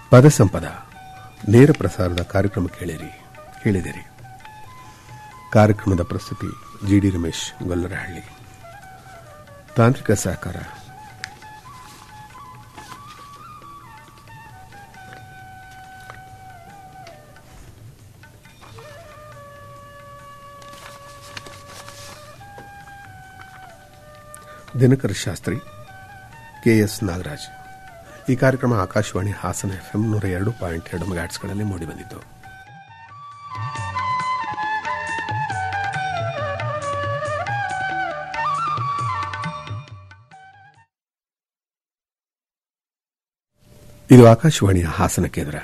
ಪದಸಂಪದ ನೇರ ಪ್ರಸಾರದ ಕಾರ್ಯಕ್ರಮ ಕೇಳಿರಿ ಕೇಳಿದಿರಿ ಕಾರ್ಯಕ್ರಮದ ಪ್ರಸ್ತುತಿ ಜಿಡಿ ರಮೇಶ್ ಗೊಲ್ಲರಹಳ್ಳಿ ತಾಂತ್ರಿಕ ಸಹಕಾರ ದಿನಕರ ಶಾಸ್ತ್ರಿ ಕೆಎಸ್ ನಾಗರಾಜ್ ಈ ಕಾರ್ಯಕ್ರಮ ಆಕಾಶವಾಣಿ ಹಾಸನ ಎಫ್ಎಂ ನೂರ ಎರಡು ಪಾಯಿಂಟ್ ಎರಡು ಮೆಗಾಟ್ಸ್ಗಳಲ್ಲಿ ಮೂಡಿಬಂದಿತು ಇದು ಆಕಾಶವಾಣಿಯ ಹಾಸನ ಕೇಂದ್ರ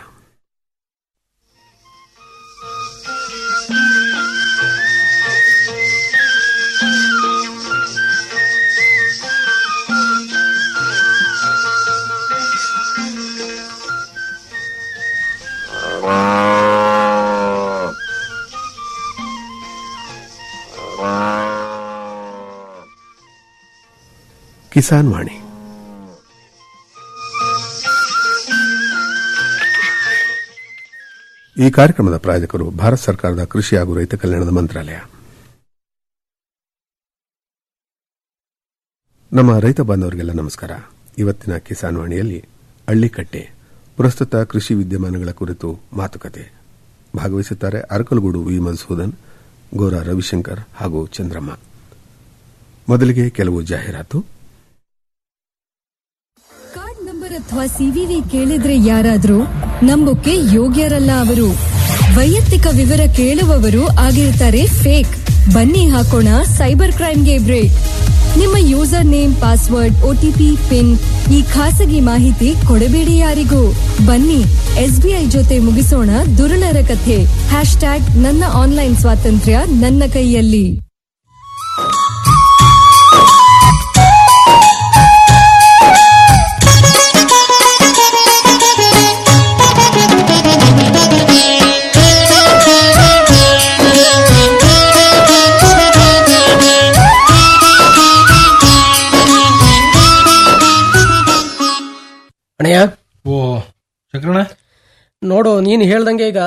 ಕಿಸಾನ್ ವಾಣಿ ಈ ಕಾರ್ಯಕ್ರಮದ ಪ್ರಾಯೋಜಕರು ಭಾರತ ಸರ್ಕಾರದ ಕೃಷಿ ಹಾಗೂ ರೈತ ಕಲ್ಯಾಣದ ಮಂತ್ರಾಲಯ ನಮ್ಮ ರೈತ ಬಾಂಧವರಿಗೆಲ್ಲ ನಮಸ್ಕಾರ ಇವತ್ತಿನ ಕಿಸಾನ್ ವಾಣಿಯಲ್ಲಿ ಹಳ್ಳಿಕಟ್ಟೆ ಪ್ರಸ್ತುತ ಕೃಷಿ ವಿದ್ಯಮಾನಗಳ ಕುರಿತು ಮಾತುಕತೆ ಭಾಗವಹಿಸುತ್ತಾರೆ ಅರಕಲಗೂಡು ವಿ ಮಧುಸೂದನ್ ಗೋರ ರವಿಶಂಕರ್ ಹಾಗೂ ಚಂದ್ರಮ್ಮ ಮೊದಲಿಗೆ ಕೆಲವು ಜಾಹೀರಾತು ಕಾರ್ಡ್ ನಂಬರ್ ಅಥವಾ ಸಿವಿವಿ ಕೇಳಿದ್ರೆ ಯಾರಾದ್ರೂ ನಂಬೋಕೆ ಯೋಗ್ಯರಲ್ಲ ಅವರು ವೈಯಕ್ತಿಕ ವಿವರ ಕೇಳುವವರು ಆಗಿರ್ತಾರೆ ಫೇಕ್ ಬನ್ನಿ ಹಾಕೋಣ ಸೈಬರ್ ಕ್ರೈಮ್ಗೆ ಬ್ರೇಕ್ ನಿಮ್ಮ user name password OTP PIN ಈ ಖಾಸಗಿ ಮಾಹಿತಿ ಕೊಡಬೇಡಿ ಯಾರಿಗೂ ಬನ್ನಿ ಎಸ್ಬಿಐ ಜೊತೆ ಮುಗಿಸೋಣ ದುರುಳರ ಕಥೆ ಹ್ಯಾಶ್ ಟ್ಯಾಗ್ ನನ್ನ ಆನ್ಲೈನ್ ಸ್ವಾತಂತ್ರ್ಯ ನನ್ನ ಕೈಯಲ್ಲಿ ಅಣ್ಣಯ್ಯ ಓ ಶಂಕರಣ್ಣ ನೋಡು ನೀನ್ ಹೇಳ್ದಂಗೆ ಈಗ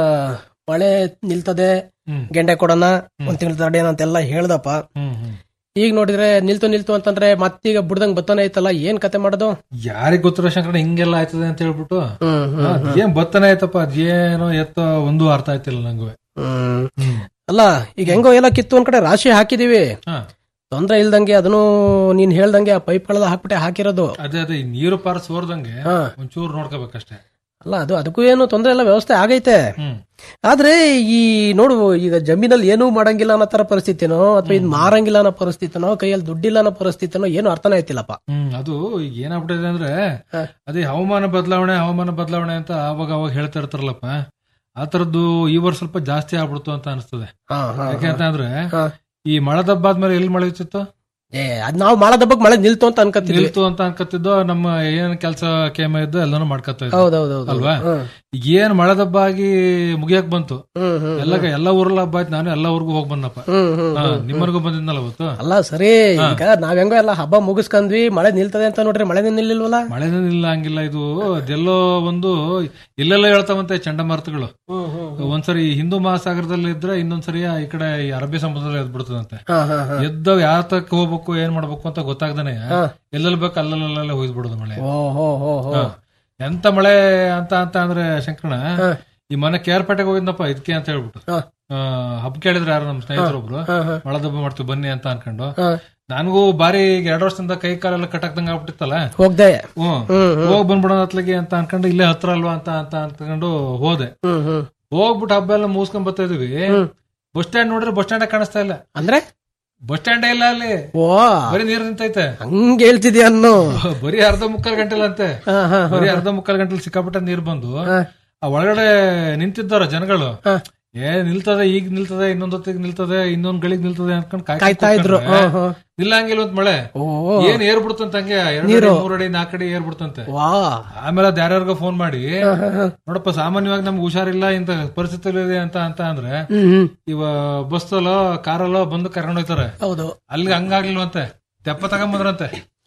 ಮಳೆ ನಿಲ್ತದೆ ಹ್ಮ್. ಗೆಂಡೆ ಕೊಡೋಣ ಒಂದ್ ತಿಂಗಳ ತಡೆಯೋಣ ಅಂತೆಲ್ಲ ಹೇಳ್ದಪ್ಪ ಹ್ಮ್ ಹ್ಮ್ ಈಗ ನೋಡಿದ್ರೆ ನಿಲ್ತು ನಿಲ್ತು ಅಂತಂದ್ರೆ ಮತ್ತೀಗ ಬುಡ್ದಂಗ್ ಬತ್ತಾನೆ ಐತಲ್ಲ ಏನ್ ಕತೆ ಮಾಡೋದು ಯಾರಿಗ್ ಗೊತ್ತಿರೋ ಶಂಕರಣ್ಣ ಹಿಂಗೆಲ್ಲ ಆಯ್ತದೆ ಅಂತ ಹೇಳ್ಬಿಟ್ಟು ಹ್ಮ್ ಹ್ಮ್ ಅದ್ ಏನ್ ಬತ್ತನೆ ಆಯ್ತಪ್ಪ ಅದೇನೋ ಎತ್ತ ಒಂದು ಅರ್ಥ ಆಯ್ತಿಲ್ಲ ನಂಗೂ ಹ್ಮ್ ಹ್ಮ್ ಅಲ್ಲ ಈಗ ಹೆಂಗೋ ಎಲ್ಲ ಕಿತ್ತು ಒಂದ್ ಕಡೆ ರಾಶಿ ಹಾಕಿದೀವಿ ಹಾ. ತೊಂದ್ರೆ ಇಲ್ದಂಗೆ ಅದನ್ನು ನೀನ್ ಹೇಳ್ದಂಗೆ ಆ ಪೈಪ್ಗಳೆಲ್ಲ ಹಾಕ್ಬಿಟ್ಟೆ ಹಾಕಿರೋದು ಅದೇ ಅದೇ ಈ ನೀರು ಪಾರ ಸೋರ್ದಂಗೆ ಹಾ. ಒಂಚೂರು ನೋಡ್ಕೋಬೇಕಷ್ಟೇ ಅಲ್ಲ ಅದು ಅದಕ್ಕೂ ಏನು ತೊಂದ್ರೆ ಇಲ್ಲ ವ್ಯವಸ್ಥೆ ಆಗೈತೆ ಹ್ಮ್ ಆದ್ರೆ ಈ ನೋಡು ಈಗ ಜಮೀನಲ್ಲಿ ಏನೂ ಮಾಡಂಗಿಲ್ಲ ಅನ್ನೋ ತರ ಪರಿಸ್ಥಿತಿನೋ ಅಥವಾ ಇದ್ ಮಾರಂಗಿಲ್ಲ ಅನ್ನೋ ಪರಿಸ್ಥಿತಿನೋ ಕೈಯಲ್ಲಿ ದುಡ್ಡಿಲ್ಲ ಅನ್ನೋ ಪರಿಸ್ಥಿತಿನೋ ಏನು ಅರ್ಥನೇ ಆಯ್ತಿಲ್ಲಪ್ಪ ಹ್ಮ್ ಅದು ಈಗ ಏನಾಗ್ಬಿಟ್ಟಿದೆ ಅಂದ್ರೆ ಹಾ. ಅದೇ ಹವಾಮಾನ ಬದಲಾವಣೆ ಹವಾಮಾನ ಬದಲಾವಣೆ ಅಂತ ಅವಾಗ ಅವಾಗ ಹೇಳ್ತಾ ಇರ್ತಾರಲ್ಲಪ್ಪ ಆ ತರದ್ದು ಈ ವರ್ಷ ಸ್ವಲ್ಪ ಜಾಸ್ತಿ ಆಗ್ಬಿಡ್ತು ಅಂತ ಅನಿಸ್ತದೆ ಹಾ, ಹಾ, ಯಾಕೆ ಅಂತ ಅಂದ್ರೆ ಹಾ. ಈ ಮಳೆ ದಬ್ಬಾದ್ಮೇಲೆ ಎಲ್ಲಿ ಮಳೆ ಇರ್ತಿತ್ತು ಏ ಅದ್ ನಾವು ಮಾಳ ದಬ್ಬಕ್ ಮಳೆ ನಿಲ್ತು ಅಂತ ಅನ್ಕತ್ತಿದ್ವಿ ನಿಲ್ತು ಅಂತ ಅನ್ಕತ್ತಿದ್ದೋ ನಮ್ಮ ಏನ್ ಕೆಲಸ ಕೇಮ ಇದ್ದು ಎಲ್ಲಾನು ಮಾಡ್ಕೊತಾ ಇದ್ವಿ ಹೌದೌದೌದು ಅಲ್ವಾ ಈಗ ಏನ್ ಮಳೆ ದಬ್ಬ ಆಗಿ ಮುಗಿಯಕ್ ಬಂತು ಹ್ಮ್ ಹ್ಮ್ ಎಲ್ಲ ಎಲ್ಲ ಊರಲ್ಲ ಹಬ್ಬ ಆಯ್ತು ನಾನು ಎಲ್ಲ ಊರಿಗೂ ಹೋಗ್ ಬಂದಪ್ಪ ಹ್ಮ್ ಹ್ಮ್ ಹಾ, ನಿಮ್ಮರ್ಗೂ ಬಂದಿದ್ನಲ್ಲ ಅವತ್ತು ಅಲ್ಲ ಸರಿ ಈಗ ನಾವ್ ಹೆಂಗೋ ಎಲ್ಲ ಹಬ್ಬ ಮುಗಿಸ್ಕೊಂಡ್ವಿ ಮಳೆ ನಿಲ್ತದೆ ಅಂತ ನೋಡ್ರಿ ಮಳೆ ನಿಲ್ಲಿಲ್ವಲ್ಲ ಮಳೆನೇ ಇಲ್ಲ ಹಂಗಿಲ್ಲ ಇದು ಅದೆಲ್ಲೋ ಒಂದು ಇಲ್ಲೆಲ್ಲ ಹೇಳ್ತಾವಂತೆ ಚಂಡಮಾರುತಗಳು ಒಂದ್ಸರಿ ಹಿಂದೂ ಮಹಾಸಾಗರದಲ್ಲಿ ಇದ್ರೆ ಇನ್ನೊಂದ್ಸರಿ ಈ ಕಡೆ ಈ ಅರಬ್ಬಿ ಸಮುದ್ರದಲ್ಲಿ ಎದ್ಬಿಡ್ತದಂತೆ ಹಾ ಹಾ ಹಾ ಎದ್ದವ್ ಯಾವ ತಕ್ಕ ಹೋಗ್ಬೇಕು ಏನ್ ಮಾಡ್ಬೇಕು ಅಂತ ಗೊತ್ತಾಗ್ದಾನೆ ಎಲ್ಲೆಲ್ಲಿ ಬೇಕು ಅಲ್ಲಲ್ಲೆಲ್ಲ ಹೋಯ್ದು ಬಿಡೋದು ಮಳೆ ಓ ಹೋ ಹೋ ಹೋ ಹಾ. ಎಂತ ಮಳೆ ಅಂತ ಅಂತ ಅಂದ್ರೆ ಶಂಕರಣ ಈ ಮನೆ ಕೇರ್ಪೇಟೆಗೆ ಹೋಗಿದ್ನಪ್ಪ ಇದಕ್ಕೆ ಅಂತ ಹೇಳ್ಬಿಟ್ಟು ಹಾ. ಆ, ಹಬ್ಬ ಕೇಳಿದ್ರೆ ಯಾರು ನಮ್ಮ ಸ್ನೇಹಿತರೊಬ್ರು ಹಾ, ಹಾ. ಮಳೆ ದಬ್ಬ ಮಾಡ್ತೀವಿ ಬನ್ನಿ ಅಂತ ಅನ್ಕೊಂಡು ಹಾ. ನನಗೂ ಬಾರಿ ಈಗ ಎರಡು ವರ್ಷದಿಂದ ಕೈ ಕಾಲೆಲ್ಲ ಕಟ್ಟಾಕ್ದಂಗ ಆಗ್ಬಿಟ್ಟಿತ್ತಲ್ಲ ಹೋಗ್ದೆ ಹ್ಮ್ ಹೋಗ್ ಬಂದ್ಬಿಡೋಣ ಅತ್ಲಗೆ ಅಂತ ಅನ್ಕೊಂಡು ಇಲ್ಲೇ ಹತ್ರ ಅಲ್ವಾ ಅಂತ ಅಂತ ಅನ್ಕೊಂಡು ಹೋದೆ ಹ್ಮ್ ಹ್ಮ್ ಹೋಗ್ಬಿಟ್ಟು ಹಬ್ಬ ಎಲ್ಲ ಮುಗಿಸ್ಕೊಂಡ್ ಬರ್ತಾ ಇದೀವಿ ಬಸ್ ಸ್ಟ್ಯಾಂಡ್ ನೋಡಿದ್ರೆ ಬಸ್ ಸ್ಟ್ಯಾಂಡ್ ಕಾಣಿಸ್ತಾ ಇಲ್ಲ ಅಂದ್ರೆ ಬಸ್ ಸ್ಟ್ಯಾಂಡೇ ಇಲ್ಲ ಅಲ್ಲಿ ಓ ಬರೀ ನೀರ್ ನಿಂತೈತೆ ಹಂಗ ಹೇಳ್ತಿದ್ಯಾ ಅನ್ನೋ ಬರೀ ಅರ್ಧ ಮುಕ್ಕಾಲ್ ಗಂಟೆಲ್ಲ ಅಂತೆ ಹಾ ಹಾ ಬರೀ ಅರ್ಧ ಮುಕ್ಕಾಲ್ ಗಂಟೆಲಿ ಸಿಕ್ಕಾಪಟ್ಟೆ ನೀರ್ ಬಂದು ಆ ಒಳಗಡೆ ನಿಂತಿದ್ದಾರ ಜನಗಳು ಏ ನಿಲ್ತದೆ ಈಗ ನಿಲ್ತದೆ ಇನ್ನೊಂದ್ ಹೊತ್ತಿಗೆ ನಿಲ್ತದೆ ಇನ್ನೊಂದ್ ಗಳಿಗೆ ನಿಲ್ತದೆ ಅನ್ಕೊಂಡ್ ಕಾಯ್ತಾ ಇದ್ರು ಹಾ ಹಾ ನಿಲ್ಲಂಗಿಲ್ವಂತ ಮಳೆ ಓ ಏನ್ ಏರ್ಬಿಡ್ತಂತ ಹಂಗೆ ಎರಡು ಅಡಿ, ಮೂರ್ ಅಡಿ ನಾಲ್ಕು ಅಡಿ ಏರ್ಬಿಡ್ತಂತೆ ವಾ ಆಮೇಲೆ ಅದ್ ಯಾರ್ಯಾರಿಗೋ ಫೋನ್ ಮಾಡಿ ನೋಡಪ್ಪ ಸಾಮಾನ್ಯವಾಗಿ ನಮ್ಗೆ ಹುಷಾರಿಲ್ಲ ಇಂತ ಪರಿಸ್ಥಿತಿ ಇದೆ ಅಂತ ಅಂತ ಅಂದ್ರೆ ಹ್ಮ್ ಹ್ಮ್ ಇವ ಬಸ್ ಅಲ್ಲೋ ಕಾರಲ್ಲೋ ಬಂದು ಕರ್ಕೊಂಡು ಹೋಗ್ತಾರೆ ಹೌದು ಅಲ್ಲಿಗೆ ಹಂಗಾಗ್ಲಿಲ್ವಂತೆ ತೆಪ್ಪ ತಗೊಂಬಂದ್ರಂತೆ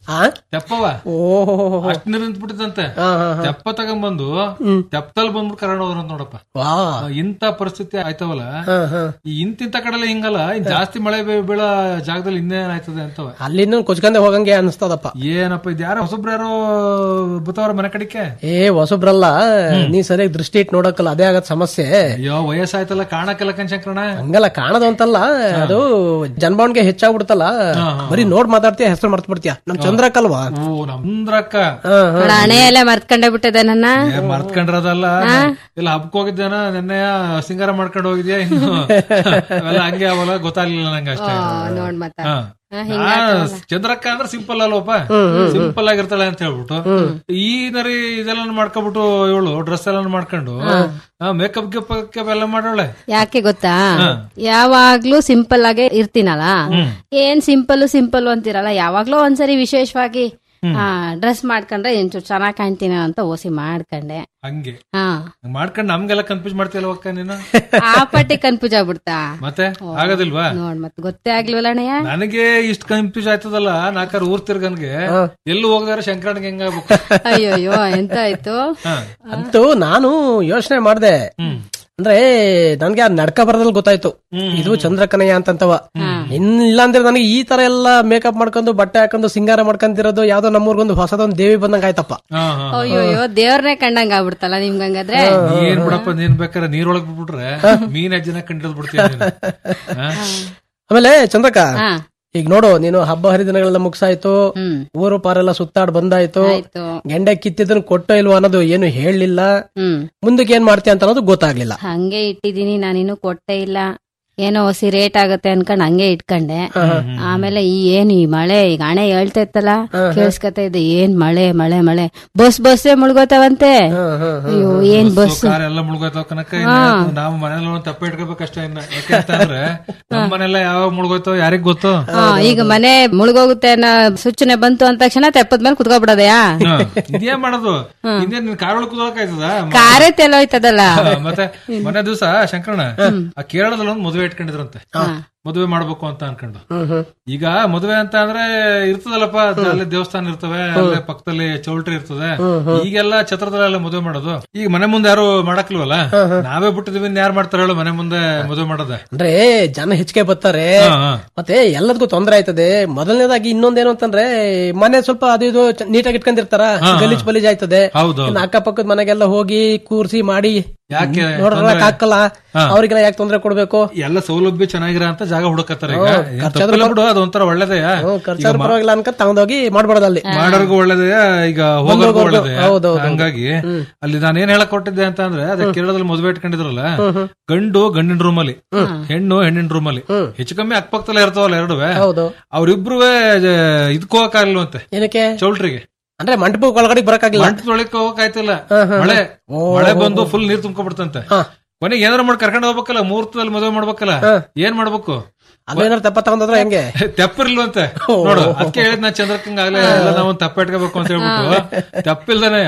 ಆ ತೆಪ್ಪವ ಓಹೋ ಅಷ್ಟ್ ನೀರು ನಿಂತ್ಬಿಟ್ಟಿದಂತೆ ಹಾ ಹಾ ತೆಪ್ಪ ತಗೊಂಡ್ಬಂದು ತೆಪ್ಪದಲ್ಲಿ ಬಂದ್ಬಿಟ್ಟು ಕರೋಣ ಹೋದ್ರ ನೋಡಪ್ಪ ವಾ ಇಂತ ಪರಿಸ್ಥಿತಿ ಆಯ್ತವಲ್ಲ ಹಾ ಹಾ ಈ ಇಂತಿಂತ ಕಡೆಲ್ಲ ಹಿಂಗಲ್ಲ ಇನ್ ಜಾಸ್ತಿ ಮಳೆ ಬೀ- ಬೀಳೋ ಜಾಗದಲ್ಲಿ ಇನ್ನೇನ್ ಆಯ್ತದೆ ಅಂತವ ಅಲ್ಲಿಂದ ಕೊಚ್ಕೊಂಡೆ ಹೋಗಂಗೆ ಅನಿಸ್ತದಪ್ಪ ಏನಪ್ಪ ಇದು ಯಾರೋ ಹೊಸಬ್ರು ಯಾರೋ ಬತ್ತವ್ರ ಮನೆ ಕಡಿಕೆ ಏ ಹೊಸಬ್ರಲ್ಲ ನೀ ಸರಿಯಾಗಿ ದೃಷ್ಟಿ ಇಟ್ಟು ನೋಡಕ್ಕಲ್ಲ ಅದೇ ಆಗತ್ ಸಮಸ್ಯೆ ಅಯ್ಯೋ ವಯಸ್ಸಾಯ್ತಲ್ಲ ಕಾಣಕ್ಕೆಲ್ಲ ಕಣ್ಶಂಕರಣ ಹಂಗಲ್ಲ ಕಾಣದು ಅಂತಲ್ಲ ಅದು ಜನಬಾವಣಿಗೆ ಹೆಚ್ಚಾಗ್ಬಿಡ್ತಲ್ಲ ಬರೀ ನೋಡ್ ಮಾತಾಡ್ತೀಯ ಹೆಸರು ಮರ್ತ್ ಬಿಡ್ತೀಯ ನಮ್ ಚಂದ್ರಕ್ಕಲ್ವಾ ಓ ನಮ್ದ್ರಕ್ಕ ಹಾ ಹಾ ನೋಡ ಹಣೆ ಎಲ್ಲ ಮರ್ತ್ಕೊಂಡೆ ಬಿಟ್ಟದೆ ನನ್ನ ಏ, ಮರ್ತ್ಕೊಂಡ್ರದಲ್ಲ ಇಲ್ಲ ಹಬ್ಬಕ್ ಹೋಗಿದ್ದೇನ ನೆನ್ನೆ ಸಿಂಗಾರ ಮಾಡ್ಕೊಂಡು ಹೋಗಿದ್ಯಾ ಇನ್ನು ಅವೆಲ್ಲ ಹಂಗೆ ಅವಲ್ಲ ಗೊತ್ತಾಗ್ಲಿಲ್ಲ ನಂಗೆ ಅಷ್ಟೇ ನೋಡ್ ಮತ್ತ ಹಾ. ಆ, ಚಂದ್ರಕ್ಕ ಅಂದ್ರೆ ಸಿಂಪಲ್ ಅಲ್ವಪ್ಪ ಸಿಂಪಲ್ ಆಗಿರ್ತಾಳೆ ಅಂತ ಹೇಳ್ಬಿಟ್ಟು ಈ ನರಿ ಇದೆಲ್ಲ ಮಾಡ್ಕೊಬಿಟ್ಟು ಇವಳು ಡ್ರೆಸ್ ಎಲ್ಲ ಮಾಡ್ಕೊಂಡು ಮೇಕಪ್ ಗಿಪ್ ಎಲ್ಲ ಮಾಡೋಳೆ ಯಾಕೆ ಗೊತ್ತಾ ಯಾವಾಗ್ಲೂ ಸಿಂಪಲ್ ಆಗೇ ಇರ್ತೀನಲ್ಲ ಏನ್ ಸಿಂಪಲ್ ಸಿಂಪಲ್ ಅಂತಿರಲ್ಲ ಯಾವಾಗ್ಲೂ ಒಂದ್ಸರಿ ವಿಶೇಷವಾಗಿ ಆ ಡ್ರೆಸ್ ಮಾಡ್ಕೊಂಡ್ರೆ ಒಂಚೂರು ಚೆನ್ನಾಗ್ ಕಾಣ್ತೀನಿ ಅಂತ ಓಸಿ ಮಾಡ್ಕೊಂಡೆ ಹಂಗೆ ಹಾ ಮಾಡ್ಕೊಂಡು ನಮ್ಗೆಲ್ಲ ಕನ್ಫ್ಯೂಸ್ ಮಾಡ್ತೀಯಲ್ವಕ್ಕ ನೀನು ಆ ಪಟ್ಟಿ ಕನ್ಫ್ಯೂಸ್ ಆಗ್ಬಿಡ್ತಾ ಮತ್ತೆ ಆಗೋದಿಲ್ವಾ ನೋಡ್ ಮತ್ ಗೊತ್ತೇ ಆಗ್ಲಿವಲ್ಲ ಅಣ್ಣಯ್ಯ ನನಗೆ ಇಷ್ಟ ಕನ್ಫ್ಯೂಸ್ ಆಯ್ತದಲ್ಲ ನಾಲ್ಕಾರು ಊರ್ ತಿರ್ಗನ್ಗೆ ಎಲ್ಲೂ ಹೋಗದಾರ ಶಂಕರಣ್ಗೆ ಹೆಂಗಾಗ್ಬೇಕು ಅಯ್ಯೋಯ್ಯೋ ಎಂತ ಆಯ್ತು ಅಂತೂ ನಾನು ಯೋಚನೆ ಮಾಡ್ದೆ ಅಂದ್ರೆ ನನ್ಗೆ ಆ ನಡ್ಕ ಬರದಲ್ಲಿ ಗೊತ್ತಾಯ್ತು ಇದು ಚಂದ್ರಕನಯ್ಯ ಅಂತಂತವ ಇನ್ನ ಅಂದ್ರೆ ನನಗೆ ಈ ತರ ಎಲ್ಲ ಮೇಕಪ್ ಮಾಡ್ಕೊಂಡು ಬಟ್ಟೆ ಹಾಕೊಂಡು ಸಿಂಗಾರ ಮಾಡ್ಕೊಂತಿರೋದು ಯಾವ್ದೋ ನಮ್ಮೂರ್ಗೊಂದು ಹೊಸದೊಂದು ದೇವಿ ಬಂದಂಗ ಆಯ್ತಪ್ಪ ಹಾ ಹಾ ಅಯ್ಯೋಯ್ಯೋ ದೇವ್ರನೇ ಕಂಡಂಗ ಆಗ್ಬಿಡ್ತಲ್ಲ ನಿಮ್ಗಂಗಾದ್ರೆ ಏನ್ ಬಿಡಪ್ಪ ನೀನ್ ಬೇಕಾದ್ರೆ ನೀರೊಳಗ್ ಬಿಟ್ಬಿಟ್ರೆ ಮೀನ್ ಅಜ್ಜನ ಕಂಡಿರೋದ್ ಬಿಡ್ತೀಯ ನೀನು. ಹಾ? ಆಮೇಲೆ ಚಂದ್ರಕ ಹಾ ಈಗ ನೋಡು ನೀನು ಹಬ್ಬ ಹರಿದಿನಗಳೆಲ್ಲ ಮುಗ್ಸಾಯ್ತು ಹ್ಮ್ ಊರು ಪಾರೆಲ್ಲ ಸುತ್ತಾಡ್ ಬಂದಾಯ್ತು ಆಯ್ತು ಗೆಂಡೆ ಕಿತ್ತಿದ್ದನ್ ಕೊಟ್ಟೋ ಇಲ್ವೋ ಅನ್ನೋದು ಏನು ಹೇಳಲಿಲ್ಲ ಹ್ಮ್ ಮುಂದಕ್ಕೆ ಏನ್ ಮಾಡ್ತೀಯ ಅಂತ ಅನ್ನೋದು ಗೊತ್ತಾಗ್ಲಿಲ್ಲ ಹಂಗೆ ಇಟ್ಟಿದೀನಿ ನಾನಿನ್ನು ಕೊಟ್ಟೆ ಇಲ್ಲ ಏನೋ ಹೊಸಿ ರೇಟ್ ಆಗತ್ತೆ ಅನ್ಕೊಂಡ್ ಹಂಗೆ ಇಟ್ಕೊಂಡೆ ಆಮೇಲೆ ಈ ಏನ್ ಈ ಮಳೆ ಈಗ ಹಣೆ ಹೇಳ್ತಾ ಇತ್ತಲ್ಲ ಕೇಳಿಸ್ಕೊತಾ ಇದ್ದೆ ಏನ್ ಮಳೆ ಮಳೆ ಮಳೆ ಬಸ್ ಬಸ್ಸೇ ಮುಳುಗೋತಾವಂತೆ ಅಯ್ಯೋ ಏನ್ ಬಸ್ ಕಾರ್ ಎಲ್ಲ ಮುಳುಗೋಯ್ತಾವ ಕನಕ ನಾವು ಮನೇಲಿ ಒಂದ್ ತಪ್ಪ ಇಟ್ಕೋಬೇಕಷ್ಟೇ ಇನ್ನ ಯಾಕೆ ಅಂತ ಅಂದ್ರೆ ನಮ್ಮ ಮನೆಲ್ಲ ಯಾವ ಮುಳುಗೋಯ್ತೋ ಯಾರಿಗ್ ಗೊತ್ತು ಹಾ ಈಗ ಮನೆ ಮುಳುಗೋಗುತ್ತೆ ಅನ್ನೋ ಸೂಚನೆ ಬಂತು ಅಂದ ತಕ್ಷಣ ತೆಪ್ಪದ ಮೇಲೆ ಕುತ್ಕೊಬಿಡೋದಯಾ ಹಾ. ಇದೇನ್ ಮಾಡೋದು ಇನ್ನೇನ್ ನಿನ್ ಕಾರ್ ಒಳಗ್ ಕೂದೋಕ್ ಆಯ್ತದ ಕಾರೇ ತೆಲೋಯ್ತದಲ್ಲ ಮತ್ತೆ ಮೊನ್ನೆ ದಿವಸ ಶಂಕರಣ್ಣ ಆ ಕೇರಳದಲ್ಲಿ ಒಂದು ಮದುವೆ ಇಟ್ಕೊಂಡಿದ್ರಂತೆ ಮದುವೆ ಮಾಡ್ಬೇಕು ಅಂತ ಅನ್ಕೊಂಡು ಈಗ ಮದುವೆ ಅಂತ ಅಂದ್ರೆ ಇರ್ತದಲ್ಲಪ್ಪ ಅಲ್ಲಿ ದೇವಸ್ಥಾನ ಇರ್ತವೆ ಅಲ್ಲೇ ಪಕ್ಕದಲ್ಲಿ ಚೌಲ್ಟ್ರಿ ಇರ್ತದೆ ಈಗೆಲ್ಲ ಛತ್ರದಲ್ಲೆಲ್ಲ ಮದುವೆ ಮಾಡೋದು ಈಗ ಮನೆ ಮುಂದೆ ಯಾರು ಮಾಡಕ್ಲ್ವಲ್ಲ ನಾವೇ ಬಿಟ್ಟಿದೀವಿ ಇನ್ ಯಾರು ಮಾಡ್ತಾರ ಹೇಳು ಮನೆ ಮುಂದೆ ಮದುವೆ ಮಾಡೋದೆ ಅಂದ್ರೆ ಜನ ಹೆಚ್ಚಿಗೆ ಬರ್ತಾರೆ ಹಾ, ಹಾ. ಮತ್ತೆ ಎಲ್ಲದಕ್ಕೂ ತೊಂದರೆ ಆಯ್ತದೆ ಮೊದಲನೇದಾಗಿ ಇನ್ನೊಂದೇನು ಅಂತಂದ್ರೆ ಮನೆ ಸ್ವಲ್ಪ ಅದು ಇದು ಚ- ನೀಟಾಗಿ ಇಟ್ಕೊಂಡಿರ್ತಾರ ಗಲೀಜ್ ಪಲೀಜ್ ಆಯ್ತದೆ ಹೌದು ಇನ್ನು ಅಕ್ಕಪಕ್ಕದ ಮನೆಗೆಲ್ಲ ಹೋಗಿ ಕೂರ್ಸಿ ಮಾಡಿ ಯಾಕೆ ನೋಡ್ರಕ್ ಹಾಕಲ್ಲ ಅವ್ರಿಗೆಲ್ಲ ಯಾಕೆ ತೊಂದರೆ ಕೊಡ್ಬೇಕು ಎಲ್ಲ ಸೌಲಭ್ಯ ಚೆನ್ನಾಗಿರ ಅಂತ ಜಾಗ ಹುಡುಕತ್ತಾರೆ ಈಗ ಏನ್ ತಪ್ಪಿಲ್ಲ ಬಿಡು ಅದೊಂಥರ ಒಳ್ಳೇದೇ ಖರ್ಚಾದ್ರು ಪರವಾಗಿಲ್ಲ ಅನ್ಕೊಂಡ್ ತಗೊಂಡೋಗಿ ಮಾಡ್ಬಿಡೋದು ಅಲ್ಲಿ ಮಾಡೋರ್ಗು ಒಳ್ಳೇದೇ ಈಗ ಹೋಗೋರ್ಗು ಒಳ್ಳೇದೇ ಹೌದು, ಹಂಗಾಗಿ ಅಲ್ಲಿ ನಾನು ಏನ್ ಹೇಳಕ್ ಕೊಟ್ಟಿದ್ದೆ ಅಂತ ಅಂದ್ರೆ ಅದೇ ಕೇರಳದಲ್ಲಿ ಮದುವೆ ಇಟ್ಕೊಂಡಿದ್ರಲ್ಲ ಗಂಡು ಗಂಡಿನ ರೂಮಲ್ಲಿ ಹೆಣ್ಣು ಹೆಣ್ಣಿನ ರೂಮಲ್ಲಿ ಹೆಚ್ಚು ಕಮ್ಮಿ ಅಕ್ಕಪಕ್ಕದಲ್ಲೇ ಇರ್ತಾವಲ್ಲ ಎರಡುವೆ ಹೌದು ಅವ್ರಿಬ್ರು ಇದಕ್ ಹೋಗಕ್ಕಾಗಿಲ್ವಂತೆ ಏನಕ್ಕೆ ಚೌಲ್ಟ್ರಿಗೆ ಅಂದ್ರೆ ಮಂಟಪ ಒಳಗಡೆ ಬರಕಾಗಿಲ್ಲ ಮಂಟ ತೊಳಿಕ್ ಹೋಗಕ್ ಆಯ್ತಿಲ್ಲ ಮಳೆ ಮಳೆ ಬಂದು ಫುಲ್ ನೀರ್ ತುಂಬ್ಕೊಬಿಡ್ತಂತೆ ಕೊನೆಗೆ ಏನಾರ ಮಾಡಿ ಕರ್ಕೊಂಡು ಹೋಗ್ಬೇಕಲ್ಲ ಮುಹೂರ್ತದಲ್ಲಿ ಮದುವೆ ಮಾಡ್ಬೇಕಲ್ಲ ಏನ್ ಮಾಡ್ಬೇಕು ಅಲ್ಲೇನಾರು ತಪ್ಪ ತಗೊಂಡ್ರೆ ಹೆಂಗೆ ತೆಪ್ಪಿರ್ಲ್ವಂತೆ ನೋಡು ಅದಕ್ಕೆ ಹೇಳಿದ್ ನಾ ಚಂದ್ರಕ್ಕಂಗ ಆಗ್ಲೇ ಎಲ್ಲ ನಾವು ತಪ್ಪ ಇಟ್ಕೋಬೇಕು ಅಂತ ಹೇಳ್ಬಿಟ್ಟು ತೆಪ್ಪಿಲ್ದಾನೆ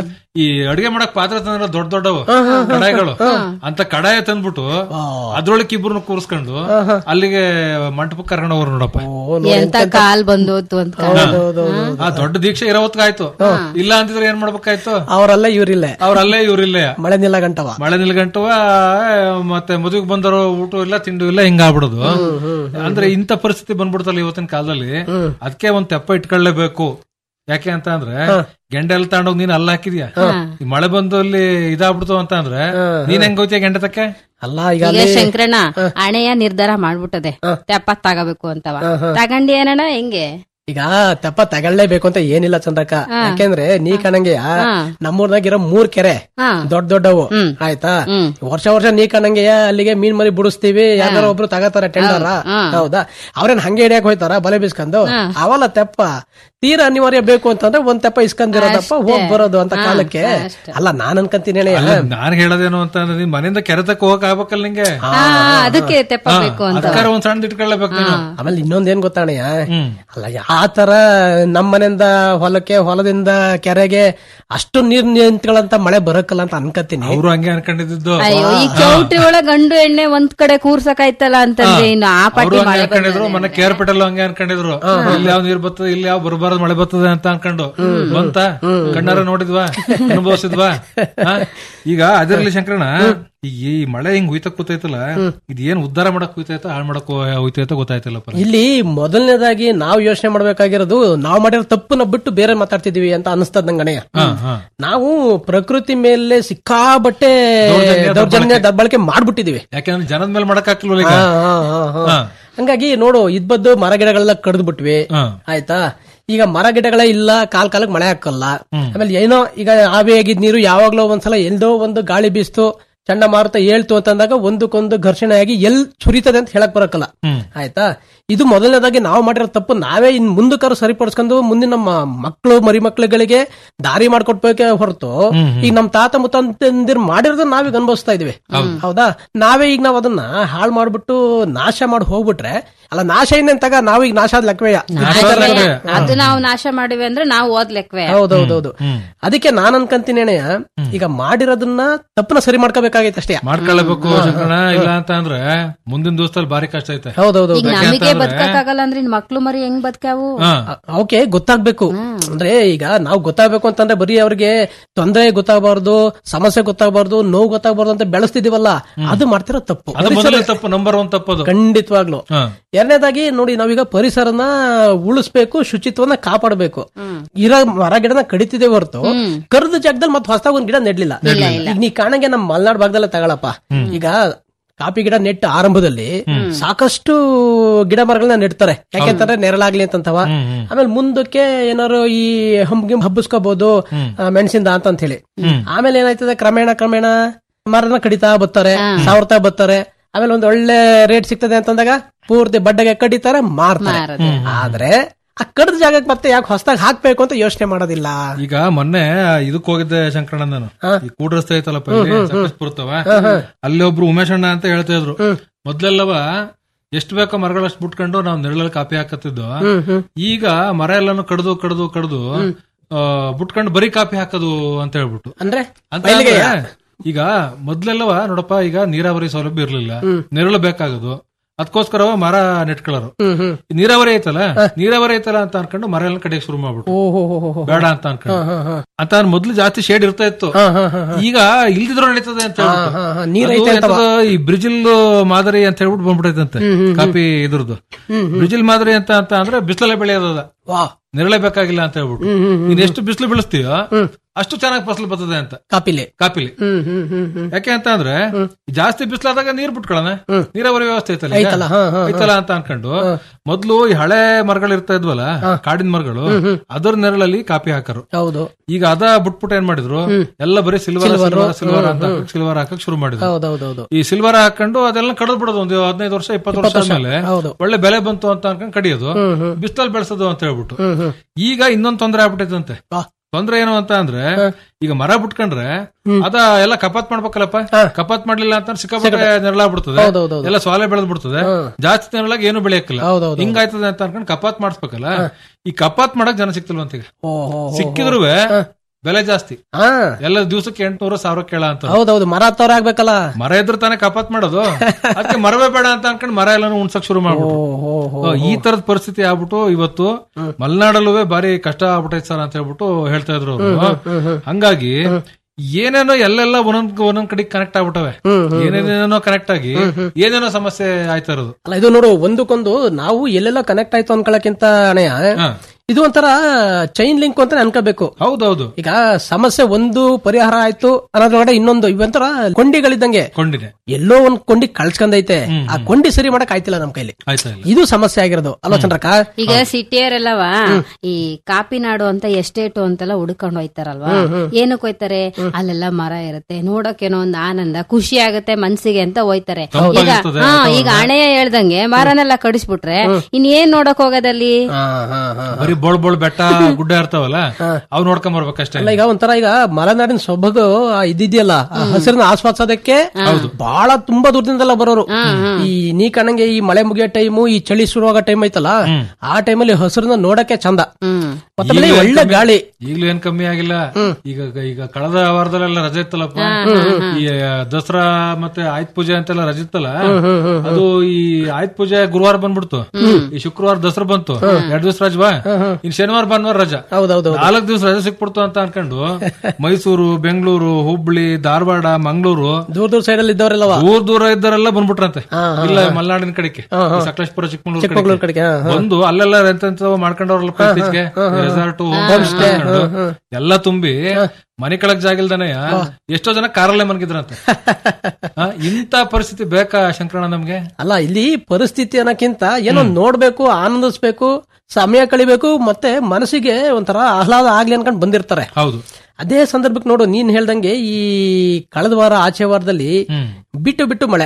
ಈ ಅಡಿಗೆ ಮಾಡಕ್ ಪಾತ್ರೆ ತಂದ್ರ ದೊಡ್ಡ ದೊಡ್ಡವು ಕಡಾಯಿಗಳು ಅಂತ ಕಡಾಯ ತಂದ್ಬಿಟ್ಟು ಅದ್ರೊಳಗೆ ಇಬ್ರು ಕೂರಿಸ್ಕೊಂಡು ಅಲ್ಲಿಗೆ ಮಂಟಪಕ್ಕೆ ಕರ್ಕೊಂಡು ಹೋಗ್ರು ನೋಡಪ್ಪ ಎಂತ ಕಾಲ್ ಬಂದೋತು ಅಂತ ಆ ದೊಡ್ಡ ದೀಕ್ಷೆ ಇರೋ ಹೊತ್ಗಾಯ್ತು ಇಲ್ಲ ಅಂತಿದ್ರೆ ಏನ್ ಮಾಡ್ಬೇಕಾಯ್ತು ಅವರಲ್ಲ ಇವ್ರಿಲ್ಲ ಅವ್ರ ಅಲ್ಲೇ ಇವ್ರಿಲ್ಲೇ ಮಳೆ ನಿಲ್ಲ ಗಂಟವ ಮಳೆ ನಿಲ್ಗಂಟುವ ಮತ್ತೆ ಮದುವೆಗೆ ಬಂದವರು ಊಟ ಇಲ್ಲ ತಿಂಡಿ ಇಲ್ಲ ಹಿಂಗಾಗ್ಬಿಡೋದು ಅಂದ್ರೆ ಇಂಥ ಪರಿಸ್ಥಿತಿ ಬಂದ್ಬಿಡ್ತಲ್ಲ ಇವತ್ತಿನ ಕಾಲದಲ್ಲಿ ಅದಕ್ಕೆ ಒಂದ್ ತೆಪ್ಪ ಇಟ್ಕೊಳ್ಳೇಬೇಕು ಯಾಕೆ ಅಂತ ಅಂದ್ರೆ ಗೆಂಡೆ ಎಲ್ಲ ತಗೊಂಡೋಗಿ ನೀನ್ ಅಲ್ಲ ಹಾಕಿದ್ಯಾ ಈ ಮಳೆ ಬಂದು ಅಲ್ಲಿ ಇದಾಗ್ಬಿಡ್ತು ಅಂತ ಅಂದ್ರೆ ನೀನ್ ಹೆಂಗ್ ಹೋಗ್ತೀಯ ಗೆಂಡೆ ತಕ್ಕೆ ಅಲ್ಲ ಈಗ ಈಗ ಶಂಕರಣ್ಣ ಹಣೆಯ ನಿರ್ಧಾರ ಮಾಡ್ಬಿಟ್ಟದೆ ತೆಪ್ಪ ತಗೋಬೇಕು ಅಂತವ ತಗೊಂಡಿ ಏನಣ್ಣ ಹೆಂಗೆ ಈಗ ತೆಪ್ಪ ತಗೊಳ್ಳೇಬೇಕು ಅಂತ ಏನಿಲ್ಲ ಚಂದ್ರಕ್ಕ ಯಾಕೆಂದ್ರೆ ನೀ ಕಣಂಗೆ ನಮ್ಮೂರ್ನಾಗ ಇರೋ ಮೂರ್ ಕೆರೆ ಹಾ. ದೊಡ್ಡ ದೊಡ್ಡವು ಆಯ್ತಾ ವರ್ಷ ವರ್ಷ ನೀ ಕಣಂಗೆ ಅಲ್ಲಿಗೆ ಮೀನ್ ಮರಿ ಬಿಡಿಸ್ತೀವಿ ಯಾರು ಒಬ್ರು ತಗತಾರ ಟೆಂಡರ ಹೌದಾ ಅವ್ರೇನ್ ಹಂಗೆ ಹಿಡಿಯಕ್ ಹೋಯ್ತಾರ ಬಲೆ ಬೀಸ್ಕೊಂಡು ಅವಲ್ಲ ತೆಪ್ಪ ತೀರಾ ಅನಿವಾರ್ಯ ಬೇಕು ಅಂತಂದ್ರೆ ಒಂದ್ ತೆಪ್ಪ ಇಸ್ಕೊಂಡಿರೋದಪ್ಪ ಹೋಗ್ ಬರೋದು ಅಂತ ಕಾಲಕ್ಕೆ ಅಲ್ಲ ನಾನ್ ಅನ್ಕಂತೀನಿ ಅಣ್ಣಯ್ಯ. ಅಲ್ಲ ನಾನ್ ಹೇಳೋದೇನು ಅಂತ ಅಂದ್ರೆ ನೀನ್ ಮನೆಯಿಂದ ಕೆರೆ ತಕ್ಕ ಹೋಗಕ್ ಆಗ್ಬೇಕಲ್ಲ ನಿಂಗೆ ಹಾ ಅದಕ್ಕೆ ತೆಪ್ಪ ಬೇಕು ಅಂತ ಅದಕ್ಕಾರ ಒಂದ್ ಸಣ್ಣ ಇಟ್ಕೊಳ್ಳೇಬೇಕು ನೀನು ಆಮೇಲೆ ಇನ್ನೊಂದೇನ್ ಗೊತ್ತಾಣಯ್ಯ ಹ್ಮ್ ಅಲ್ಲ ಯಾವ ಆ ತರ ನಮ್ಮನೆಯಿಂದ ಹೊಲಕ್ಕೆ ಹೊಲದಿಂದ ಕೆರೆಗೆ ಅಷ್ಟು ನೀರ್ ನಿಂತ್ಕೊಳ್ಳಂತ ಮಳೆ ಬರಕ್ಕಲ್ಲ ಅಂತ ಅನ್ಕತೀನಿ ಅವರು ಹಂಗೆ ಅನ್ಕೊಂಡಿದ್ದು ಅಯ್ಯೋ ಈ ಚೌಟ್ರಿ ಒಳಗ್ ಗಂಡು ಎಣ್ಣೆ ಒಂದ್ ಕಡೆ ಕೂರ್ಸಕಾಯ್ತಲ್ಲ ಅಂತಂದ್ರೆ ಇನ್ನು ಆ ಅವರು ಪಾಟಿ ಹಂಗೆ ಮಳೆ ಅನ್ಕೊಂಡಿದ್ರು ಮನೆ ಕೇರ್ಪೇಟೆಲ್ಲ ಹಂಗೆ ಅನ್ಕೊಂಡಿದ್ರು ಇಲ್ಲಿ ಯಾವ ನೀರ್ ಬರ್ತದೆ ಇಲ್ಲಿ ಯಾವ ಬರಬಾರದು ಮಳೆ ಬರ್ತದೆ ಅಂತ ಅನ್ಕೊಂಡು ಬಂತ ಕಣ್ಣಾರ ನೋಡಿದ್ವಾ ಅನುಭವಿಸಿದ್ವಾ ಹಾ? ಈಗ ಅದಿರ್ಲಿ ಶಂಕರಣ ಈಗ ಈ ಮಳೆ ಹಿಂಗ್ ಹುಯ್ತ ಕೂತೈತಲ್ಲ ಇದ್ ಏನ್ ಉದ್ಧಾರ ಮಾಡಕ್ ಹುಯ್ತೈತ ಹಾಳ್ ಮಾಡಕ್ ಹುಯ್ತೈತ ಗೊತ್ತಾಯ್ತಲ್ಲಪ್ಪ ಇಲ್ಲಿ ಮೊದಲನೇದಾಗಿ ನಾವು ಯೋಚನೆ ಮಾಡ್ಬೇಕಾಗಿರೋದು ನಾವು ಮಾಡಿರೋ ತಪ್ಪನ್ನ ಬಿಟ್ಟು ಬೇರೆ ಮಾತಾಡ್ತಿದೀವಿ ಅಂತ ಅನಿಸ್ತದ ನಂಗಣೆಯ ಹಾ ಹಾ ನಾವು ಪ್ರಕೃತಿ ಮೇಲೆ ಸಿಕ್ಕಾಬಟ್ಟೆ ದೌರ್ಜನ್ಯ ದೌರ್ಜನ್ಯ ದಬ್ಬಳಿಕೆ ಮಾಡ್ಬಿಟ್ಟಿದೀವಿ ಯಾಕಂದ್ರೆ ಜನದ ಮೇಲೆ ಮಾಡಕ್ ಹಾಕಿಲ್ವಲ್ಲ ಈಗ ಹಾ, ಹಾ, ಹಾ, ಹಾ. ಹಾ. ಹಂಗಾಗಿ ನೋಡು ಇದ್ ಬದ್ದು ಮರ ಗಿಡಗಳೆಲ್ಲ ಕಡ್ದು ಬಿಟ್ವಿ ಹಾ. ಆಯ್ತಾ ಈಗ ಮರ ಗಿಡಗಳೇ ಇಲ್ಲ ಕಾಲ್ ಕಾಲಕ್ಕೆ ಮಳೆ ಹಾಕಲ್ಲ ಆಮೇಲೆ ಏನೋ ಈಗ ಆವಿ ಆಗಿದ್ ನೀರು ಯಾವಾಗ್ಲೋ ಒಂದ್ಸಲ ಎಲ್ದೋ ಒಂದು ಗಾಳಿ ಬೀಸ್ತು ಚಂಡಮಾರುತ ಹೇಳ್ತು ಅಂತಂದಾಗ ಒಂದಕ್ಕೊಂದು ಘರ್ಷಣೆ ಆಗಿ ಎಲ್ ಸುರಿತದೆ ಅಂತ ಹೇಳಕ್ ಬರಕಲ್ಲ ಆಯ್ತಾ ಇದು ಮೊದಲನೇದಾಗಿ ನಾವು ಮಾಡಿರೋ ತಪ್ಪು ನಾವೇ ಇನ್ ಮುಂದಕ್ಕಾರು ಸರಿಪಡಿಸ್ಕೊಂಡು ಮುಂದಿನ ನಮ್ಮ ಮಕ್ಕಳು ಮರಿ ಮಕ್ಕಳುಗಳಿಗೆ ದಾರಿ ಮಾಡ್ಕೊಟ್ಬೇಕೆ ಹೊರತು ಈಗ ನಮ್ ತಾತ ಮುತ್ತಂದಿರ್ ಮಾಡಿರೋದನ್ನ ನಾವೀಗ ಅನುಭವಿಸ್ತಾ ಇದೀವಿ ಹೌದಾ ನಾವೇ ಈಗ ನಾವ್ ಅದನ್ನ ಹಾಳು ಮಾಡ್ಬಿಟ್ಟು ನಾಶ ಮಾಡಿ ಹೋಗ್ಬಿಟ್ರೆ ಅಲ್ಲ ನಾಶ ಇನ್ನೆಂತಾಗ ನಾವೀಗ ನಾಶ ಆದ್ ಲೆಕ್ಕವೇ ಅದು ನಾವು ನಾಶ ಮಾಡಿವಿ ಅಂದ್ರೆ ನಾವು ಓದ್ಲೆಕ್ವೆ ಹೌದೌದೌದು ಅದಕ್ಕೆ ನಾನ್ ಅನ್ಕಂತೀನಿ ಅಣ್ಣಯ್ಯ ಈಗ ಮಾಡಿರೋದನ್ನ ತಪ್ಪನ ಸರಿ ಮಾಡ್ಕೋಬೇಕಾಗೈತೆ ಅಷ್ಟೇ ಮಾಡ್ಕೊಳ್ಳಬೇಕು ಶಂಕರಣ ಇಲ್ಲ ಅಂತ ಅಂದ್ರೆ ಮುಂದಿನ ದಿವಸದಲ್ಲಿ ಬಾರಿ ಕಷ್ಟ ಐತೆ ಹೌದೌದು ಈಗ ನಮಗೆ ಬದುಕಕ್ಕಾಗಲ್ಲ ಅಂದ್ರೆ ಇನ್ ಮಕ್ಳು ಮರಿ ಹೆಂಗ್ ಬದುಕಾವು ಹಾ ಓಕೆ ಗೊತ್ತಾಗ್ಬೇಕು ಅಂದ್ರೆ ಈಗ ನಾವು ಗೊತ್ತಾಗ್ಬೇಕು ಅಂತಂದ್ರೆ ಬರೀ ಅವ್ರಿಗೆ ತೊಂದರೆ ಗೊತ್ತಾಗಬಾರ್ದು ಸಮಸ್ಯೆ ಗೊತ್ತಾಗಬಾರ್ದು ನೋವು ಗೊತ್ತಾಗಬಾರ್ದು ಅಂತ ಬೆಳೆಸ್ತಿದೀವಲ್ಲ ಅದು ಮಾಡ್ತಿರೋ ತಪ್ಪು ಅದು ಮೊದಲೇ ತಪ್ಪು ನಂಬರ್ ಒನ್ ತಪ್ಪದು ಖಂಡಿತವಾಗ್ಲು ಹಾ ಎರಡನೇದಾಗಿ ನೋಡಿ ನಾವೀಗ ಪರಿಸರನ ಉಳಿಸ್ಬೇಕು ಶುಚಿತ್ವನ ಕಾಪಾಡಬೇಕು ಇರೋ ಮರ ಗಿಡನ ಕಡಿತಿದೆ ಹೊರತು ಕರ್ದ ಜಾಗದಲ್ಲಿ ಮತ್ತೆ ಹೊಸದಾಗಿ ಒಂದ್ ಗಿಡ ನೆಡ್ಲಿಲ್ಲ ಈಗ ನೀ ಕಾಣಂಗೆ ನಮ್ಮ ಮಲ್ನಾಡ್ ಭಾಗದಲ್ಲ ತಗೊಳಪ್ಪ ಈಗ ಕಾಫಿ ಗಿಡ ನೆಟ್ಟ ಆರಂಭದಲ್ಲಿ ಸಾಕಷ್ಟು ಗಿಡ ಮರಗಳನ್ನ ನೆಡ್ತಾರೆ ಯಾಕೆಂತಂದ್ರೆ ನೆರಳಾಗ್ಲಿ ಅಂತಂತವ ಆಮೇಲೆ ಮುಂದಕ್ಕೆ ಏನಾರು ಈ ಹಂಬ್ ಹಬ್ಬಿಸ್ಕೋಬಹುದು ಮೆಣಸಿಂದ ಅಂತ ಹೇಳಿ ಆಮೇಲೆ ಏನಾಯ್ತದೆ ಕ್ರಮೇಣ ಕ್ರಮೇಣ ಮರನ ಕಡಿತಾ ಬರ್ತಾರೆ ಸಾವರ್ತಾ ಬರ್ತಾರೆ ಆಮೇಲೆ ಒಂದ್ ಒಳ್ಳೆ ರೇಟ್ ಸಿಗ್ತದೆ ಅಂತಂದಾಗ ಪೂರ್ತಿ ಬಡ್ಡೆಗೆ ಕಡಿತಾರೆ ಮಾರ್ತಾರೆ ಆದ್ರೆ ಆ ಕಡ್ದ ಜಾಗಕ್ಕೆ ಮತ್ತೆ ಯಾಕೆ ಹೊಸದಾಗಿ ಹಾಕ್ಬೇಕು ಅಂತ ಯೋಚನೆ ಮಾಡೋದಿಲ್ಲ ಈಗ ಮೊನ್ನೆ ಇದಕ್ ಹೋಗಿದ್ದೆ ಶಂಕರಣ್ಣ ನಾನು ಈ ಕೂಡ್ ರಸ್ತೆ ಐತಲ್ಲಪ್ಪ ಇಲ್ಲಿ ಸಕಲೇಶ್ಪುರತ್ತವ ಅಲ್ಲಿ ಒಬ್ರು ಉಮೇಶ್ ಅಣ್ಣ ಅಂತ ಹೇಳ್ತಾ ಇದ್ರು ಮೊದ್ಲೆಲ್ಲವ ಎಷ್ಟ್ ಬೇಕೋ ಮರಗಳಷ್ಟು ಬಿಟ್ಕೊಂಡು ನಾವು ನೆರಳಲ್ಲಿ ಕಾಪಿ ಹಾಕತ್ತಿದ್ದು ಈಗ ಮರ ಎಲ್ಲಾನು ಕಡ್ದು ಕಡ್ದು ಕಡ್ದು ಆ, ಬಿಟ್ಕೊಂಡು ಬರೀ ಕಾಪಿ ಹಾಕೋದು ಅಂತ ಹೇಳ್ಬಿಟ್ಟು ಅಂದ್ರೆ ಅಂತ ಅಂದ್ರೆ ಈಗ ಮೊದ್ಲೆಲ್ಲವ ನೋಡಪ್ಪ ಈಗ ನೀರಾವರಿ ಸೌಲಭ್ಯ ಇರ್ಲಿಲ್ಲ ನೆರಳು ಬೇಕಾಗೋದು ಅದಕ್ಕೋಸ್ಕರ ಮರ ನೆಟ್ಕೊಳ್ಳೋರು ಹ್ಮ್ ಹ್ಮ್ ಈ ನೀರಾವರಿ ಐತಲ್ಲ ನೀರಾವರಿ ಐತಲ್ಲ ಅಂತ ಅನ್ಕೊಂಡು ಮರ ಎಲ್ಲ ಕಡೆಗೆ ಶುರು ಮಾಡ್ಬಿಟ್ಟು ಓಹೋ ಹೋ ಹೋ ಹೋ ಬೇಡ ಅಂತ ಅನ್ಕೊಂಡು ಅಂತ ಅನ್ ಮೊದ್ಲು ಜಾಸ್ತಿ ಶೇಡ್ ಇರ್ತಾ ಇತ್ತು ಹಾ ಹಾ ಹಾ ಈಗ ಇಲ್ದಿದ್ರು ನಡೀತದೆ ಅಂತ ಹೇಳ್ಬಿಟ್ಟು. ಹಾ, ಹಾ, ನೀರ್ ಅದು ಐತೆ ಅಂತವ. ಎಂತದೋ ಈ ಬ್ರಿಜಿಲ್ ಮಾದರಿ ಅಂತ ಹೇಳ್ಬಿಟ್ಟು ಬಂದ್ಬಿಟ್ಟೈತಂತೆ ಕಾಫಿ ಇದ್ರದ್ದು ಬ್ರಿಜಿಲ್ ಮಾದರಿ ಅಂತ ಅಂತ ಅಂದ್ರೆ ಬಿಸಿಲಲ್ಲೇ ಬೆಳೆಯೋದ ವಾ ನೆರಳೆ ಬೇಕಾಗಿಲ್ಲ ಅಂತ ಹೇಳ್ಬಿಟ್ಟು ನೀನ್ ಎಷ್ಟು ಬಿಸಿಲು ಬೆಳೆಸ್ತೀಯೋ ಅಷ್ಟು ಚೆನ್ನಾಗಿ ಫಸಲು ಬರ್ತದೆ ಅಂತ ಕಾಪಿಲೆ ಕಾಪಿಲಿ ಹ್ಮ್ ಹ್ಮ್ ಹ್ಮ್ ಹ್ಮ್ ಯಾಕೆ ಅಂತ ಅಂದ್ರೆ ಜಾಸ್ತಿ ಬಿಸಿಲಾದಾಗ ನೀರ್ ಬಿಟ್ಕೊಳ್ಳೋಣ ನೀರಾವರಿ ವ್ಯವಸ್ಥೆ ಐತಲ್ಲ ಈಗ? ಐತಲ್ಲ, ಹಾ, ಹಾ, ಹಾ. ಐತಲ್ಲ ಅಂತ ಅನ್ಕೊಂಡು ಮೊದ್ಲು ಈ ಹಳೆ ಮರಗಳು ಇರ್ತಾ ಇದ್ವಲ್ಲ ಕಾಡಿನ ಮರಗಳು ಅದರ ನೆರಳಲ್ಲಿ ಕಾಪಿ ಹಾಕರು ಹೌದು ಈಗ ಅದ ಬಿಟ್ಬಿಟ್ಟು ಏನ್ ಮಾಡಿದ್ರು ಎಲ್ಲ ಬರೀ ಸಿಲ್ವರ್ ಸಿಲ್ವರ್ ಸಿಲ್ವರ್ ಅಂತ ಸಿಲ್ವರ್ ಹಾಕಕ್ ಶುರು ಮಾಡಿದ್ರು ಹೌದೌದೌದು ಈ ಸಿಲ್ವರ್ ಹಾಕೊಂಡು ಅದೆಲ್ಲ ಕಡದ್ ಬಿಡೋದು ಒಂದು ಹದಿನೈದು ವರ್ಷ ಇಪ್ಪತ್ತು ವರ್ಷ ಆದ್ಮೇಲೆ ಹೌದು. ಒಳ್ಳೆ ಬೆಲೆ ಬಂತು ಅಂತ ಅನ್ಕೊಂಡ್ ಕಡಿಯೋದು ಬಿಸ್ತಲ್ ಬೆಳೆಸೋದು ಅಂತ ಹೇಳ್ಬಿಟ್ಟು ಈಗ ಇನ್ನೊಂದ್ ತೊಂದ್ರೆ ಆಗ್ಬಿಟ್ಟೈತಂತೆ ವಾ. ತೊಂದ್ರೆ ಏನು ಅಂತ ಅಂದ್ರೆ ಈಗ ಮರ ಬಿಟ್ಕೊಂಡ್ರೆ ಅದ ಎಲ್ಲ ಕಪಾತ್ ಮಾಡ್ಬೇಕಲ್ಲಪ್ಪ ಕಪಾತ್ ಮಾಡ್ಲಿಲ್ಲ ಅಂತ ಸಿಕ್ಕಾಪಟ್ಟೆ ನೆರಳಾಗ್ಬಿಡ್ತದೆ ಹೌದೌದೌದು. ಎಲ್ಲ ಸೊಲೆ ಬೆಳೆದ್ ಬಿಡ್ತದೆ ಜಾಸ್ತಿ ನೆರಳಾಗಿ ಏನು ಬೆಳೆಯಕ್ಕಿಲ್ಲ ಹೌದೌದು. ಹಿಂಗಾಯ್ತದೆ ಅಂತ ಅನ್ಕೊಂಡ್ ಕಪಾತ್ ಮಾಡಿಸ್ಬೇಕಲ್ಲ ಈ ಕಪಾತ್ ಮಾಡಕ್ ಜನ ಸಿಕ್ತಿಲ್ವಂತ ಈಗ ಓಹೋ ಸಿಕ್ಕಿದ್ರು ಬೆಲೆ ಜಾಸ್ತಿ ಹಾ ಎಲ್ಲ ದಿವಸಕ್ಕೆ ಎಂಟ್ನೂರು ಸಾವಿರ ಕೇಳ ಅಂತ ಹೌದೌದು ಮರ ಹತ್ತವ್ರ ಆಗ್ಬೇಕಲ್ಲ ಮರ ಇದ್ರೆ ತಾನೇ ಕಪಾತ್ ಮಾಡೋದು ಅದಕ್ಕೆ ಮರವೇ ಬೇಡ ಅಂತ ಅನ್ಕೊಂಡು ಮರ ಎಲ್ಲಾನು ಉಣ್ಸಕ್ ಶುರು ಮಾಡ್ಬಿಟ್ಟು ಓಹೋ ಓ, ಈ ತರದ ಪರಿಸ್ಥಿತಿ ಆಗ್ಬಿಟ್ಟು ಇವತ್ತು ಮಲೆನಾಡಲ್ಲೂ ಬಾರಿ ಕಷ್ಟ ಆಗ್ಬಿಟ್ಟೈತೆ ಸರ್ ಅಂತ ಹೇಳ್ಬಿಟ್ಟು ಹೇಳ್ತಾ ಇದ್ರು ಅವ್ರು ಹಂಗಾಗಿ ಏನೇನೋ ಎಲ್ಲೆಲ್ಲ ಒಂದೊಂದ್ ಒಂದೊಂದ್ ಕಡೆ ಕನೆಕ್ಟ್ ಆಗ್ಬಿಟ್ಟವೆ ಏನೇನೇನೋ ಕನೆಕ್ಟ್ ಆಗಿ ಏನೇನೋ ಸಮಸ್ಯೆ ಆಯ್ತಾ ಇರೋದು ಅಲ್ಲ ಇದು ನೋಡು ಒಂದಕ್ಕೊಂದು ನಾವು ಎಲ್ಲೆಲ್ಲ ಕನೆಕ್ಟ್ ಆಯ್ತು ಅನ್ಕೊಳಕ್ಕಿಂತ ಅಣೆಯ ಹಾ. ಇದು ಒಂಥರ ಚೈನ್ ಲಿಂಕ್ ಅಂತ ಅನ್ಕೋಬೇಕು ಹೌದೌದು ಈಗ ಸಮಸ್ಯೆ ಒಂದು ಪರಿಹಾರ ಆಯ್ತು ಅನ್ನೋದ್ರೊಳಗಡೆ ಇನ್ನೊಂದು ಇವಂತರ ಕೊಂಡಿಗಳಿದ್ದಂಗೆ ಕೊಂಡಿದೆ ಎಲ್ಲೋ ಒಂದ್ ಕೊಂಡಿ ಕಳ್ಸ್ಕೊಂಡೈತೆ ಆ ಕೊಂಡಿ ಸರಿ ಮಾಡಕ್ ಆಯ್ತಿಲ್ಲ ನಮ್ ಕೈಲಿ ಆಯ್ತಾ ಇಲ್ಲ ಇದು ಸಮಸ್ಯೆ ಆಗಿರೋದು ಅಲ್ವಾ ಚಂದ್ರಕ್ಕ ಈಗ ಸಿಟಿಯರೆಲ್ಲವ ಈ ಕಾಪಿ ನಾಡು ಅಂತ ಎಸ್ಟೇಟು ಅಂತೆಲ್ಲ ಹುಡ್ಕೊಂಡು ಹೋಯ್ತಾರಲ್ವಾ ಏನಕ್ಕೆ ಹೋಯ್ತಾರೆ ಅಲ್ಲೆಲ್ಲ ಮರ ಇರುತ್ತೆ ನೋಡೋಕೇನೋ ಒಂದ್ ಆನಂದ ಖುಷಿ ಆಗುತ್ತೆ ಮನ್ಸಿಗೆ ಅಂತ ಹೋಯ್ತಾರೆ ಈಗ ತಂಪಾಗಿರ್ತದೆ, ಹಾ ಈಗ ಹಣೆಯ ಹೇಳ್ದಂಗೆ ಮರನೆಲ್ಲ ಕಡಿಸ್ಬಿಟ್ರೆ ಇನ್ ಏನ್ ನೋಡಕ್ ಹೋಗೋದಲ್ಲಿ ಹಾ ಹಾ ಹಾ ಬರೀ ಬರೀ ಬೋಳ್ ಬೋಳ್ ಬೆಟ್ಟ ಗುಡ್ಡ ಇರ್ತಾವಲ್ಲ ಅವ್ ನೋಡ್ಕೊಂಡ್ ಬರ್ಬೇಕಷ್ಟೇ ಅಲ್ಲ ಈಗ ಒಂಥರ ಈಗ ಮಲೆನಾಡಿನ ಸೊಬಗು ಆ ಇದಿದೆಯಲ್ಲ ಆ ಹಸಿರನ್ನ ಆಸ್ವಾದಿಸೋದಕ್ಕೆ ಬಹಳ ತುಂಬಾ ದೂರದಿಂದೆಲ್ಲ ಬರೋರು ಈ ನೀ ಕಣಂಗೆ ಈ ಮಳೆ ಮುಗಿಯೋ ಟೈಮು ಈ ಚಳಿ ಶುರುವಾಗೋ ಟೈಮ್ ಐತಲ್ಲ ಆ ಟೈಮಲ್ಲಿ ಹಸಿರನ್ನ ನೋಡಕ್ಕೆ ಚಂದ ಹ್ಮ್ ಮತ್ತೆ ಆಮೇಲೆ ಒಳ್ಳೆ ಗಾಳಿ ಈಗ್ಲೂ ಏನ್ ಕಮ್ಮಿ ಆಗಿಲ್ಲ ಈಗ ಈಗ ಕಳೆದ ವಾರದಲ್ಲೆಲ್ಲ ರಜೆ ಇತ್ತಲ್ಲಪ್ಪ ಈ ಆ, ದಸರಾ ಮತ್ತೆ ಆಯ್ತ್ ಪೂಜೆ ಅಂತೆಲ್ಲ ರಜೆ ಇತ್ತಲ್ಲ ಅದು ಈ ಆಯ್ತ್ ಪೂಜೆ ಗುರುವಾರ ಬಂದ್ಬಿಡ್ತು ಈ ಶುಕ್ರವಾರ ದಸರಾ ಬಂತು ಎರಡ್ ದಿವಸ ರಜವಾ ಇನ್ ಶನಿವಾರ ಭಾನುವಾರ ರಜಾ ಹೌದೌದು ನಾಲ್ಕು ದಿವಸ ರಜೆ ಸಿಕ್ಬಿಡ್ತು ಅಂತ ಅನ್ಕೊಂಡು ಮೈಸೂರು ಬೆಂಗಳೂರು ಹುಬ್ಳಿ ಧಾರವಾಡ ಮಂಗಳೂರು ದೂರ ದೂರ ಸೈಡ್ ಅಲ್ಲಿ ಇದ್ದವರೆಲ್ಲವ ದೂರ ದೂರ ಇದ್ದವರೆಲ್ಲ ಬಂದ್ಬಿಟ್ರಂತೆ ಇಲ್ಲ ಮಲೆನಾಡಿನ ಕಡೆಗೆ ಈ ಸಕಲೇಶ್ಪುರ ಚಿಕ್ಕಮಗಳೂರು ಚಿಕ್ಕಮಗಳೂರು ಕಡೆಗೆ ಕಡೆಗೆ ಹಾ, ಹಾ. ಬಂದು ಅಲ್ಲೆಲ್ಲ ಎಂತೆಂತವ ಮಾಡ್ಕೊಂಡವ್ರಲ್ಲ ಇತ್ತೀಚೆಗೆ ರೆಸಾರ್ಟ್ ಎಲ್ಲ ತುಂಬಿ ಮನೆ ಕೆಳಗ್ ಜಾಗಿಲ್ದಾನೆ ಎಷ್ಟೋ ಜನ ಕಾರಲ್ಲೇ ಮನ್ಗಿದ್ರಂತೆ ಆ, ಇಂಥ ಪರಿಸ್ಥಿತಿ ಬೇಕಾ ಶಂಕರಣ್ಣ ನಮ್ಗೆ ಅಲ್ಲ ಇಲ್ಲಿ ಪರಿಸ್ಥಿತಿ ಅನ್ನಕ್ಕಿಂತ ಏನೋ ನೋಡ್ಬೇಕು ಆನಂದಿಸ್ಬೇಕು ಸಮಯ ಕಳಿಬೇಕು ಮತ್ತೆ ಮನಸ್ಸಿಗೆ ಒಂಥರ ಆಹ್ಲಾದ ಆಗ್ಲಿ ಅನ್ಕೊಂಡ್ ಬಂದಿರ್ತಾರೆ ಹೌದು ಅದೇ ಸಂದರ್ಭಕ್ಕೆ ನೋಡು ನೀನ್ ಹೇಳ್ದಂಗೆ ಈ ಕಳೆದ ವಾರ ಆಚೆ ವಾರದಲ್ಲಿ ಹ್ಮ್ ಬಿಟ್ಟು ಬಿಟ್ಟು ಮಳೆ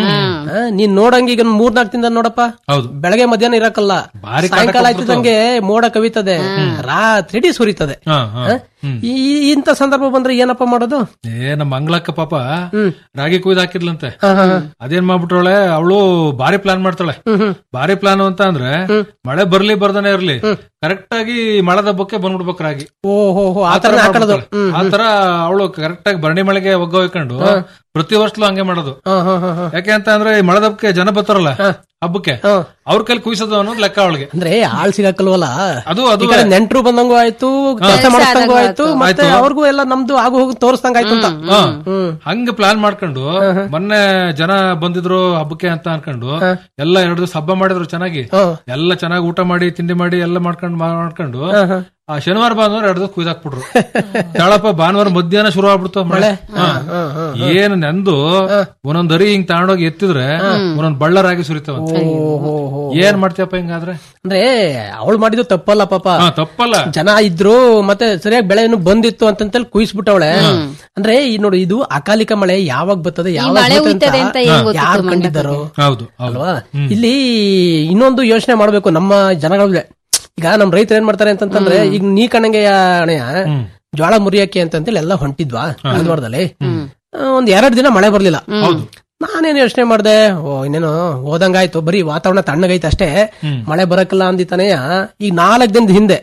ಆ, ನೀನ್ ನೋಡಂಗೆ ಈಗ ಒಂದ್ ಮೂರ್ನಾಲ್ಕು ದಿನದ ನೋಡಪ್ಪ ಹೌದು ಬೆಳಗ್ಗೆ ಮಧ್ಯಾಹ್ನ ಇರಕ್ಕಲ್ಲ ಭಾರಿ ಕಾಟ ಸಾಯಂಕಾಲ ಆಯ್ತದಂಗೆ ಮೋಡ ಕವಿತದೆ ರಾತ್ರಿ ಇಡೀ ಸುರಿತದೆ ಹಾ ಹಾ ಆ? ಈ ಈ- ಇಂಥ ಸಂದರ್ಭ ಬಂದ್ರೆ ಏನಪ್ಪ ಮಾಡೋದು ಏ ನಮ್ಮ ಮಂಗಳಕ್ಕ ಪಾಪ ರಾಗಿ ಕುಯ್ದು ಹಾಕಿದ್ಲಂತೆ ಹಾ, ಹಾ, ಹಾ. ಅದೇನ್ ಮಾಡ್ಬಿಟ್ರವಳೆ ಅವಳು ಭಾರಿ ಪ್ಲಾನ್ ಮಾಡ್ತಾಳೆ ಹ್ಮ್, ಹ್ಮ್. ಭಾರಿ ಪ್ಲಾನ್ ಅಂತ ಅಂದ್ರೆ ಮಳೆ ಬರ್ಲಿ ಬರ್ದಾನೆ ಇರ್ಲಿ ಕರೆಕ್ಟ್ ಆಗಿ ಮಳೆ ದಬ್ಬಕ್ಕೆ ಬಂದ್ಬಿಡ್ಬೇಕು ರಾಗಿ ಓ ಹೋ ಹೋ ಆತರ ಹಾಕೊಳ್ಳೋದು ಹ್ಮ್ ಆತರ ಅವಳು ಕರೆಕ್ಟ್ ಆಗಿ ಭರಣಿ ಮಳೆಗೆ ಒಗ್ಗ ಹೋಯ್ಕೊಂಡು ಪ್ರತಿ ವರ್ಷಲೂ ಹಂಗೆ ಮಾಡೋದು ಹಾ, ಹಾ, ಹಾ, ಹಾ. ಯಾಕೆ ಅಂತ ಅಂದ್ರೆ ಈ ಮಳೆ ದಬ್ಬಕ್ಕೆ ಜನ ಬರ್ತಾರಲ್ಲ ಹಬ್ಬಕ್ಕೆ ಹಾ. ಅವ್ರ ಕೈಲಿ ಕುಯ್ಸೋದು ಅನ್ನೋದು ಲೆಕ್ಕ ಅವಳಿಗೆ ಅಂದ್ರೆ ಆಳ್ ಸಿಗಾಕಲ್ವಲ್ಲ ಅದು ಅದು ಈ ಕಡೆ ನೆಂಟ್ರು ಬಂದಂಗೂ ಆಯ್ತು ಕೆಲಸ ಮಾಡಿಸ್ದಂಗೂ ಆಯ್ತು ಮತ್ತೆ ಅವ್ರಿಗೂ ಎಲ್ಲ ನಮ್ದು ಆಗು ಹೋಗಿ ತೋರಿಸ್ದಂಗ ಆಯ್ತು ಅಂತ ಹಾ. ಹ್ಮ್ ಹಂಗ ಪ್ಲಾನ್ ಮಾಡ್ಕೊಂಡು ಮೊನ್ನೆ ಜನ ಬಂದಿದ್ರು ಹಬ್ಬಕ್ಕೆ ಅಂತ ಅನ್ಕೊಂಡು ಎಲ್ಲ ಎರಡು ದಿವಸ ಹಬ್ಬ ಮಾಡಿದ್ರು ಚೆನ್ನಾಗಿ ಹ್ಮ್. ಎಲ್ಲ ಚೆನ್ನಾಗಿ ಊಟ ಮಾಡಿ ತಿಂಡಿ ಮಾಡಿ ಎಲ್ಲ ಮಾಡ್ಕೊಂಡು ಮಾಡ್ಕೊಂಡು ಆ ಶನಿವಾರ ಭಾನುವಾರ ಎರಡು ದಿವಸ ಕುಯ್ದಾಕ್ಬಿಟ್ರು ತಾಳಪ್ಪ ಭಾನುವಾರ ಮಧ್ಯಾಹ್ನ ಶುರು ಆಗ್ಬಿಡ್ತು ಮಳೆ ಹಾ. ಏನು ನೆಂದು ಒಂದೊಂದ್ ಅರಿ ಹಿಂಗ್ ತಗೊಂಡೋಗಿ ಎತ್ತಿದ್ರೆ ಒಂದೊಂದ್ ಬಳ್ಳರಾಗಿ ಸುರಿತಾವಂತೆ ಓಹೋ ಹೋ. ಏನ್ ಮಾಡ್ತೀಯಪ್ಪ ಹಿಂಗಾದ್ರೆ ಅಂದ್ರೆ ಅವಳು ಮಾಡಿದ್ದು ತಪ್ಪಲ್ಲ ಪಾಪ ಹಾ ತಪ್ಪಲ್ಲ ಜನ ಇದ್ರು ಮತ್ತೆ ಸರಿಯಾಗಿ ಬೆಳೆಯನ್ನು ಬಂದಿತ್ತು ಅಂತಂತೇಳಿ ಕುಯಿಸ್ಬಿಟ್ಟವಳೆ ಅಂದ್ರೆ ಈ ನೋಡಿ ಇದು ಅಕಾಲಿಕ ಮಳೆ ಯಾವಾಗ ಬರ್ತದೆ ಯಾವಾಗ ಮಳೆ ಬರ್ತದೆ ಹುಯ್ತದೆ ಅಂತ ಹೆಂಗ್ ಗೊತ್ತಿತ್ತು ಯಾರು ಮಂಡ್ಯಕ್ಕೆ? ಕಂಡಿದ್ದಾರೋ ಹೌದು ಹೌದು ಅಲ್ವಾ ಇಲ್ಲಿ ಇನ್ನೊಂದು ಯೋಚನೆ ಮಾಡ್ಬೇಕು ನಮ್ಮ ಜನಗಳೇ ಈಗ ನಮ್ ರೈತರು ಏನ್ ಮಾಡ್ತಾರೆ ಅಂತಂತಂದ್ರೆ ಈಗ ನೀ ಕಣಂಗೆ ಅಣೆಯ ಜ್ವಾಳ ಮುರಿಯಕ್ಕೆ ಅಂತಂತೇಳಿ ಎಲ್ಲ ಹೊಂಟಿದ್ವಾ ಹರಿದ್ವಾರದಲ್ಲಿ ಒಂದ್ ಎರಡ್ ದಿನ ಮಳೆ ಬರ್ಲಿಲ್ಲ ನಾನೇನ್ ಯೋಚನೆ ಮಾಡ್ದೆ ಓ ಇನ್ನೇನು ಹೋದಂಗಾಯ್ತು ಬರೀ ವಾತಾವರಣ ತಣ್ಣಗೈತೆ ಅಷ್ಟೇ ಮಳೆ ಬರಕ್ಕಿಲ್ಲ ಅಂದಿತಾನೆಯ ಈಗ ನಾಲ್ಕ್ ದಿನದ ಹಿಂದೆ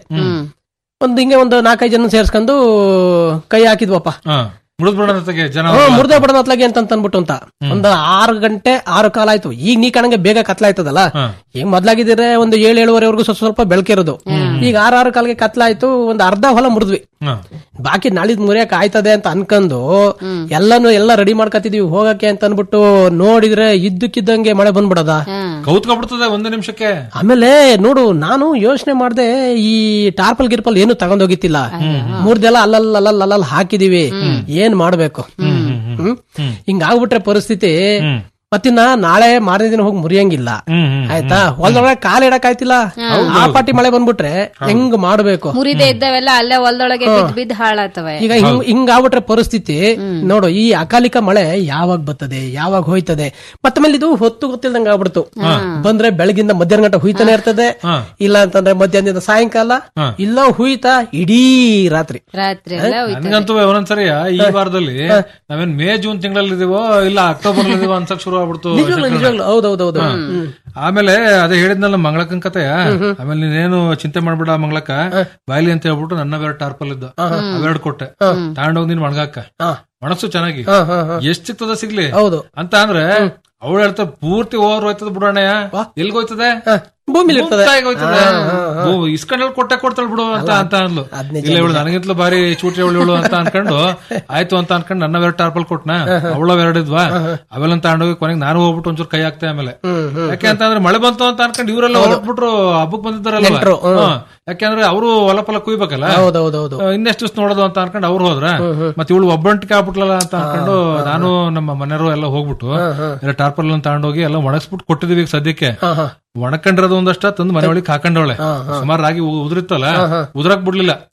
ಒಂದ್ ಹಿಂಗೆ ಒಂದು ನಾಲ್ಕೈದು ಜನ ಸೇರ್ಸ್ಕೊಂಡು ಕೈ ಹಾಕಿದ್ವಪ್ಪ ಹಾ ಮುಡಿದ್ಬಿಡೋಣ ಜೊತೆಗೆ ಜನ ಮುರ್ದ ಬಿಡೋಣ ಅತ್ಲಾಗೆ ಅಂತ ಅನ್ಬಿಟ್ಟು ಅಂತ ಒಂದು ಆರು ಗಂಟೆ ಆರು ಕಾಲ ಆಯ್ತು ಈಗ ನೀ ಕಣಂಗೆ ಬೇಗ ಕತ್ಲಾಯ್ತದಲ್ಲ ಹಾ. ಈಗ ಮೊದ್ಲಾಗಿದ್ರೆ ಒಂದು ಏಳು ಏಳುವರೆವರೆಗೂ ಸ್ವಲ್ಪ ಸ್ವಲ್ಪ ಬೆಳಕಿರೋದು ಈಗ ಆರು ಆರು ಕಾಲಿಗೆ ಕತ್ಲಾಯ್ತು ಒಂದು ಅರ್ಧ ಹೊಲ ಮುರಿದ್ವಿ ಹಾ. ಬಾಕಿ ನಾಳಿದ್ ಮುರಿಯಕ್ ಆಯ್ತದೆ ಅಂತ ಅನ್ಕೊಂಡು ಎಲ್ಲಾನು ಎಲ್ಲ ರೆಡಿ ಮಾಡ್ಕತಿದೀವಿ ಹೋಗಕ್ಕೆ ಅಂತ ಅನ್ಬಿಟ್ಟು ನೋಡಿದ್ರೆ ಇದ್ದಕ್ಕಿದ್ದಂಗೆ ಮಳೆ ಬಂದ್ಬಿಡದ ಕೌತ್ಕೊಬಿಡ್ತದೆ ಒಂದು ನಿಮಿಷಕ್ಕೆ ಆಮೇಲೆ ನೋಡು ನಾನು ಯೋಚನೆ ಮಾಡ್ದೆ ಈ ಟಾರ್ಪಲ್ ಗಿರ್ಪಲ್ ಏನು ತಗೊಂಡೋಗಿತ್ತಿಲ್ಲ ಮೂರ್ದೆಲ್ಲ ಅಲ್ಲಲ್ಲ ಅಲ್ಲಲ್ಲ ಅಲ್ಲಲ್ಲ ಹಾಕಿದೀವಿ ಏನ್ ಮಾಡ್ಬೇಕು ಹ್ಮ್ ಹಿಂಗಾಗ್ಬಿಟ್ರೆ ಪರಿಸ್ಥಿತಿ ಮತ್ತಿನ್ನ ನಾಳೆ ಮಾರನೇ ದಿನ ಹೋಗಿ ಮುರಿಯಂಗಿಲ್ಲ ಹ್ಮ್ ಹ್ಮ್ ಆಯ್ತಾ ಹೊಲದೊಳಗೆ ಕಾಲ್ ಇಡಕ್ ಆಯ್ತಿಲ್ಲ ಆ ಪಾಟಿ ಮಳೆ ಬಂದ್ಬಿಟ್ರೆ ಹೆಂಗ್ ಮಾಡ್ಬೇಕು ಮುರಿದೆ ಇದ್ದವೆಲ್ಲ ಅಲ್ಲೇ ಹೊಲದೊಳಗೆ ಬಿದ್ದು ಬಿದ್ದು ಹಾಳಾತವೆ ಈಗ ಹಿಂಗ್ ಹಿಂಗಾಗ್ಬಿಟ್ರೆ ಪರಿಸ್ಥಿತಿ ನೋಡು ಈ ಅಕಾಲಿಕ ಮಳೆ ಯಾವಾಗ ಬರ್ತದೆ ಯಾವಾಗ ಹೋಯ್ತದೆ ಮತ್ತೆ ಮೇಲೆ ಇದು ಹೊತ್ತು ಗೊತ್ತಿಲ್ದಂಗ ಆಗ್ಬಿಡ್ತು ಬಂದ್ರೆ ಬೆಳಗಿಂದ ಮಧ್ಯಾಹ್ನ ಗಂಟೆ ಹುಯ್ತಾನೆ ಇರ್ತದೆ ಇಲ್ಲ ಅಂತಂದ್ರೆ ಮಧ್ಯಾಹ್ನದಿಂದ ಸಾಯಂಕಾಲ ಇಲ್ಲ ಹುಯ್ತಾ ಇಡೀ ರಾತ್ರಿ ರಾತ್ರಿ ಎಲ್ಲ ಹೋಯ್ತು. ನನ್ಗಂತೂ ಒಂದೊಂದ್ಸರಿ ಈ ವಾರದಲ್ಲಿ ನಾವೇನ್ ಮೇ ಜೂನ್ ತಿಂಗಳಲ್ಲಿ ಇದೀವೋ ಇಲ್ಲ ಅಕ್ಟೋಬರ್ ಇದೀವೋ ಅನ್ಸಕ್ ಶುರು ಆಗ್ಬಿಡ್ತು ನಿಜವಾಗ್ಲು ನಿಜವಾಗ್ಲು ಹೌದೌದೌದು ಹ್ಮ್. ಆಮೇಲೆ ಅದೇ ಹೇಳಿದ್ನಲ್ಲ ಮಂಗಳಕ್ಕನ್ ಕತೆಯ ಆಮೇಲೆ ನೀನೇನು ಚಿಂತೆ ಮಾಡ್ಬೇಡ ಮಂಗಳಕ್ಕ ಬಾಯ್ಲಿ ಅಂತ ಹೇಳ್ಬಿಟ್ಟು ನನ್ನ ಬೇರೆ ಟಾರ್ಪಲ್ ಇದ್ದ ಅವೆರಡು ಕೊಟ್ಟೆ ತಗೊಂಡೋಗಿ ನೀನ್ ಒಣಗಾಕ ಹಾ. ಒಣಗ್ಸು ಚೆನ್ನಾಗಿ ಹಾ, ಹಾ, ಹಾ. ಎಷ್ಟ್ ಸಿಗ್ತದ ಸಿಗ್ಲಿ ಹೌದು ಅಂತ ಅಂದ್ರೆ ಅವಳು ಹೇಳ್ತಾ ಪೂರ್ತಿ ಓವರ್ ಹೋಯ್ತದ ಬಿಡೋಣಯ್ಯ ಎಲ್ಗೋಯ್ತದೆ ಹ, ಭೂಮಿಲಿ ಇರ್ತದೆ ಇಸ್ಕೊಂಡ್ ಕೊಟ್ಟೆ ಕೊಡ್ತಾಳ ಬಿಡು ಅಂತ ಅಂತ ಅಂದ್ಲು ಅದ್ ನಿಜ, ಇಲ್ಲ ಇವಳು ನನಗಿಂತಲೂ ಬಾರಿ ಚೂಟಿ ಅವಳು ಇವಳು ಅಂತ ಅನ್ಕೊಂಡು ಆಯ್ತು ಅಂತ ಅನ್ಕೊಂಡು ನನ್ನ ಬೇರೆ ಟಾರ್ಪಲ್ ಕೊಟ್ನ ಅವಳ ಎರಡಿದ್ವಾ ಅವೆಲ್ಲ ತಗೊಂಡೋಗಿ ಕೊನೆಗೆ ನಾನು ಹೋಗ್ಬಿಟ್ಟು ಒಂಚೂರು ಕೈ ಹಾಕ್ತೆ ಆಮೇಲೆ ಯಾಕೆ ಅಂತ ಅಂದ್ರೆ ಮಳೆ ಬಂತು ಅಂತ ಅನ್ಕೊಂಡು ಇವರೆಲ್ಲ ಹೊರಟ್ಬಿಟ್ರು ಹಬ್ಬಕ್ ಬಂದಿದ್ದಾರಲ್ಲ ನೆಂಟ್ರು, ಹ್ಮ್. ಯಾಕೆಂದ್ರೆ ಅವರು ಹೊಲ ಫಲ ಕುಯ್ಬೇಕಲ್ಲ ಹೌದೌದೌದು ಆ, ಇನ್ನೆಷ್ಟು ದಿವ್ಸ ನೋಡೋದು ಅಂತ ಅನ್ಕೊಂಡು ಅವ್ರು ಹೋದ್ರ ಮತ್ತೆ ಇವಳು ಒಬ್ಬಂಟಿಗೆ ಆಗ್ಬಿಟ್ಲಲ್ಲ ಅಂತ ಅನ್ಕೊಂಡು ನಾನು ನಮ್ಮ ಮನೆಯವರು ಎಲ್ಲ ಹೋಗ್ಬಿಟ್ಟು ಎಲ್ಲ ಟಾರ್ಪಲ್ ತಗೊಂಡೋಗಿ ಎಲ್ಲ ಒಣಗಿಸ್ಬಿಟ್ಟು ಕೊಟ್ಟಿದೀವಿ ಈಗ ಸದ್ಯಕ್ಕೆ ಒಣಕೊಂಡಿರೋದು ಒಂದಷ್ಟ ತಂದು ಮನೆ ಒಳಗೆ ಹಾಕೊಂಡವಳೆ ಸುಮಾರು ರಾಗಿ ಉ- ಉದುರಿತ್ತಲ್ಲ ಉದ್ರಕ್ ಬಿಡ್ಲಿಲ್ಲ ಹಾ.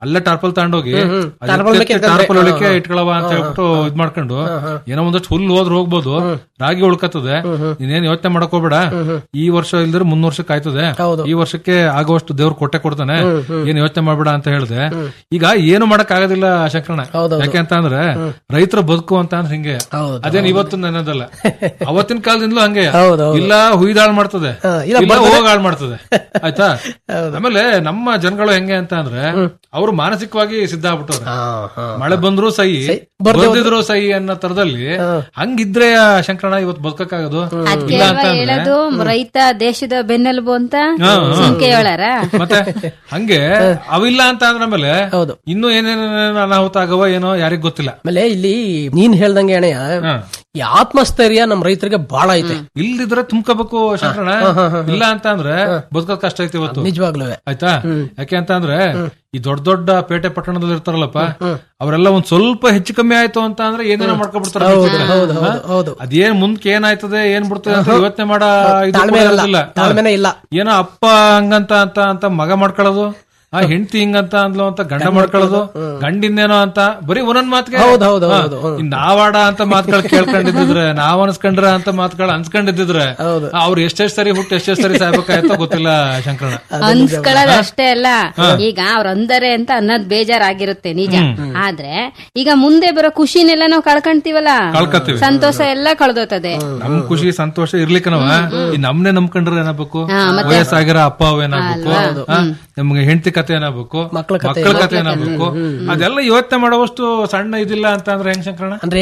ಅಲ್ಲೇ ಟಾರ್ಪಲ್ ತಗೊಂಡೋಗಿ ಅದ್ ಟಾರ್ಪಲ್ ಎತ್ತಿ ಬೇಕಂದ್ರೆ- ಟಾರ್ಪಲ್ ಒಳಕ್ಕೆ ಇಟ್ಕೊಳವ ಅಂತ ಹೇಳ್ಬಿಟ್ಟು ಇದ್ ಮಾಡ್ಕೊಂಡು ಏನೋ ಒಂದಷ್ಟು ಹುಲ್ಲು ಹೋದ್ರೆ ಹೋಗ್ಬೋದು ರಾಗಿ ಉಳ್ಕತ್ತದೆ ನೀನೇನ್ ಯೋಚನೆ ಮಾಡಕ್ ಹೋಗ್ಬೇಡ ಈ ವರ್ಷ ಇಲ್ದ್ರೆ ಮುಂದ್ ವರ್ಷಕ್ಕೆ ಆಯ್ತದೆ ಹೌದು. ಈ ವರ್ಷಕ್ಕೆ ಆಗುವಷ್ಟು ದೇವ್ರು ಕೊಟ್ಟೆ ಕೊಡ್ತಾನೆ ಏನ್ ಯೋಚನೆ ಮಾಡ್ಬೇಡ ಅಂತ ಹೇಳ್ದೆ ಈಗ ಏನು ಮಾಡಕ್ ಆಗೋದಿಲ್ಲ ಶಂಕರಣ ಹೌದೌದು. ಯಾಕೆ ಅಂತ ಅಂದ್ರೆ ರೈತರ ಬದುಕು ಅಂತ ಅಂದ್ರೆ ಹಿಂಗೆ ಹೌದು, ಅದೇನ್ ಇವತ್ತು ನೆನದಲ್ಲ ಅವತ್ತಿನ ಕಾಲದಿಂದಲೂ ಹಂಗೆ ಹೌದು, ಹೌದು. ಇಲ್ಲ ಹುಯ್ದಾಳ್ ಮಾಡ್ತದೆ ಹಾ, ಇಲ್ಲ ಇಲ್ಲ ಹೋಗ್ ಹಾಳ್ ಮಾಡ್ತದೆ ಆಯ್ತಾ ಆಮೇಲೆ ನಮ್ಮ ಜನಗಳು ಹೆಂಗೆ ಅಂತ ಅಂದ್ರೆ ಅವ್ರು ಮಾನಸಿಕವಾಗಿ ಸಿದ್ಧ ಆಗ್ಬಿಟ್ಟವ್ರೆ ಮಳೆ ಬಂದ್ರು ಸೈ ಬರ್ದಿದ್ರು ಸೈ ಅನ್ನೋ ತರದಲ್ಲಿ ಹಂಗಿದ್ರೆ ಆ ಶಂಕರಣ ಇವತ್ತು ಬದುಕಕ್ಕಾಗೋದು ಇಲ್ಲ ಅಂತ ಅದ್ಕೆ ಅಂದ್ರೆ ಹೇಳೋದು ರೈತ ದೇಶದ ಬೆನ್ನೆಲುಬು ಅಂತ ಹಾ, ಹಾ. ಸುಮ್ಕೆ ಹೇಳಾರ ಮತ್ತೆ ಹಂಗೆ ಅವಿಲ್ಲ ಅಂತ ಅಂದ್ರೆ ಆಮೇಲೆ ಹೌದು. ಇನ್ನು ಏನೇನೇನೇನು ಅನಾಹುತ ಆಗವ ಏನೋ ಯಾರಿಗ್ ಗೊತ್ತಿಲ್ಲ ಆಮೇಲೆ ಇಲ್ಲಿ ನೀನ್ ಹೇಳ್ದಂಗೆ ಅಣೆಯ ಹಾ. ಈ ಆತ್ಮಸ್ಥೈರ್ಯ ನಮ್ ರೈತರಿಗೆ ಬಹಳ ಐತೆ ಇಲ್ದಿದ್ರೆ ತುಂಬ್ಕೋಬೇಕು ಶಂಕರಣ ಇಲ್ಲ ಅಂತ ಅಂದ್ರೆ ಬದುಕೋದ್ ಕಷ್ಟ ಐತಿ ಇವತ್ತು ನಿಜವಾಗ್ಲೂ ಆಯ್ತಾ ಯಾಕೆ ಅಂತ ಅಂದ್ರೆ ಈ ದೊಡ್ಡ ದೊಡ್ಡ ಪೇಟೆ ಪಟ್ಟಣದಲ್ಲಿ ಇರ್ತಾರಲ್ಲಪ್ಪ ಅವರೆಲ್ಲ ಒಂದ್ ಸ್ವಲ್ಪ ಹೆಚ್ಚು ಕಮ್ಮಿ ಆಯ್ತು ಅಂತ ಅಂದ್ರೆ ಏನೇನೋ ಮಾಡ್ಕೊಬಿಡ್ತಾರೆ ಹೌದು ಹೌದು ಹೌದು ಅದೇನ್ ಮುಂದಕ್ಕೆ ಏನಾಯ್ತದೆ ಏನ್ ಬಿಡ್ತದೆ ಅಂತ ಯೋಚನೆ ಮಾಡ ಇದು ತಾಳ್ಮೆ ಕೂಡ ಇಲ್ಲ ಇರೋದಿಲ್ಲ. ತಾಳ್ಮೆನೇ ಇಲ್ಲ ಏನೋ ಅಪ್ಪ ಹಂಗಂತ ಅಂತ ಅಂತ ಮಗ ಮಾಡ್ಕೊಳ್ಳೋದು ಆ ಹೆಂಡತಿ ಹಿಂಗಂತ ಅಂದ್ಲು ಅಂತ ಗಂಡ ಮಾಡ್ಕೊಳ್ಳೋದು ಗಂಡಿನ್ನೇನೋ ಅಂತ ಬರೀ ಒಂದೊಂದ್ ಮಾತಿಗೆ ಹೌದು, ಹೌದು, ಹಾ, ಹೌದು, ಹೌದು. ಇನ್ ನಾವಾಡ ಅಂತ ಮಾತುಗಳು ಕೇಳ್ಕೊಂಡಿದ್ರೆ ನಾವ್ ಅನ್ಸ್ಕೊಂಡ್ರ ಅಂತ ಮಾತುಗಳು ಅನ್ಸ್ಕೊಂಡಿದ್ರೆ ಹೌದು. ಅವ್ರು ಎಷ್ಟೆಷ್ಟ್ ಸರಿ ಹುಟ್ಟು ಎಷ್ಟೆಷ್ಟ್ ಸರಿ ಸಾಯ್ಬೇಕಾಯ್ತೋ ಗೊತ್ತಿಲ್ಲ ಶಂಕರಣ ಅನ್ಸ್ಕೊಳ್ಳೋದು ಅಷ್ಟೇ ಅಲ್ಲ ಈಗ ಅವ್ರ ಅಂದರೆ ಅಂತ ಅನ್ನೋದ್ ಬೇಜಾರಾಗಿರುತ್ತೆ ನಿಜ ಆದ್ರೆ ಈಗ ಮುಂದೆ ಬರೋ ಖುಷಿನೆಲ್ಲ ನಾವು ಕಳ್ಕೊಂತೀವಲ್ಲ ಕಳ್ಕೊತೀವಿ. ಸಂತೋಷ ಎಲ್ಲ ಕಳ್ದೋತದೆ ನಮ್ ಖುಷಿ ಸಂತೋಷ ಇರ್ಲಿಕ್ಕನವ ಈ ನಮ್ನೆ ನಂಬ್ಕೊಂಡ್ರೆ ಏನಾಗ್ಬೇಕು ವಯಸ್ಸಾಗಿರೋ ಅಪ್ಪ ಅವ್ ಏನಾಗ್ಬೇಕು ಹಾ? ನಮ್ಗೆ ಹೆಂಡತಿ ಕತೆ ಏನಾಗ್ಬೇಕು ಮಕ್ಳ ಕತೆ ಮಕ್ಕಳ ಕತೆ ಏನಾಗ್ಬೇಕು ಅದೆಲ್ಲ ಯೋಚನೆ ಮಾಡುವಷ್ಟು ಸಣ್ಣ ಇದಿಲ್ಲ ಅಂತ ಅಂದ್ರೆ ಹೆಂಗ್ ಶಂಕರಣ ಅಂದ್ರೆ